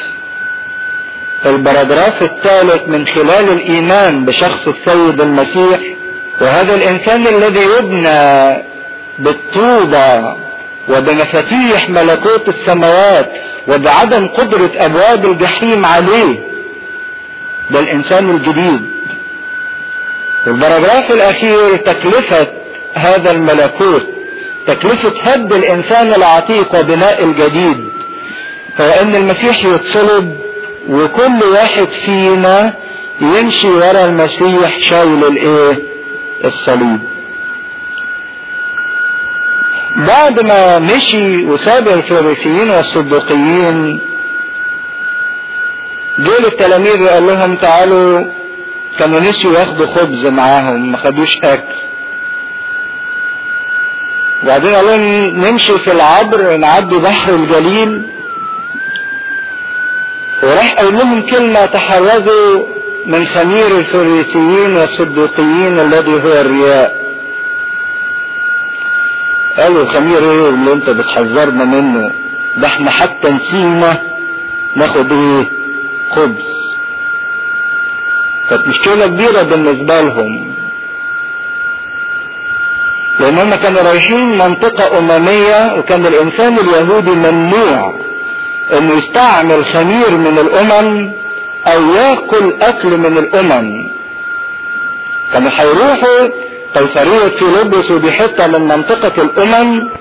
البراجراف الثالث من خلال الإيمان بشخص السيد المسيح وهذا الإنسان الذي يبنى بالطوبة وبمفاتيح ملكوت السماوات وبعدم قدرة أبواب الجحيم عليه ده الإنسان الجديد البراجراف الأخير تكلفة هذا الملكوت تكلفة هد الإنسان العتيق وبناء الجديد هو أن المسيح يتصلب وكل واحد فينا يمشي ورا المسيح شايل الايه الصليب بعد ما مشي وساب الفريسيين والصدوقيين دول التلاميذ وقال لهم تعالوا كانوا نسيوا ياخدوا خبز معاهم ما خدوش اكل وبعدين قال لهم نمشي في العبر نعدي بحر الجليل وراح قال لهم كلمة تحرزوا من خمير الفريسيين والصدوقيين الذي هو الرياء قالوا خمير ايه اللي انت بتحذرنا منه ده احنا حتى نسينا ناخد ايه خبز كانت مشكلة كبيرة بالنسبة لهم لان هم كانوا رايحين منطقة اممية وكان الانسان اليهودي ممنوع انه يستعمل خمير من الامم او ياكل اكل من الامم كانوا هيروحوا قيصرية فيلبس ودي حتة من منطقة الامم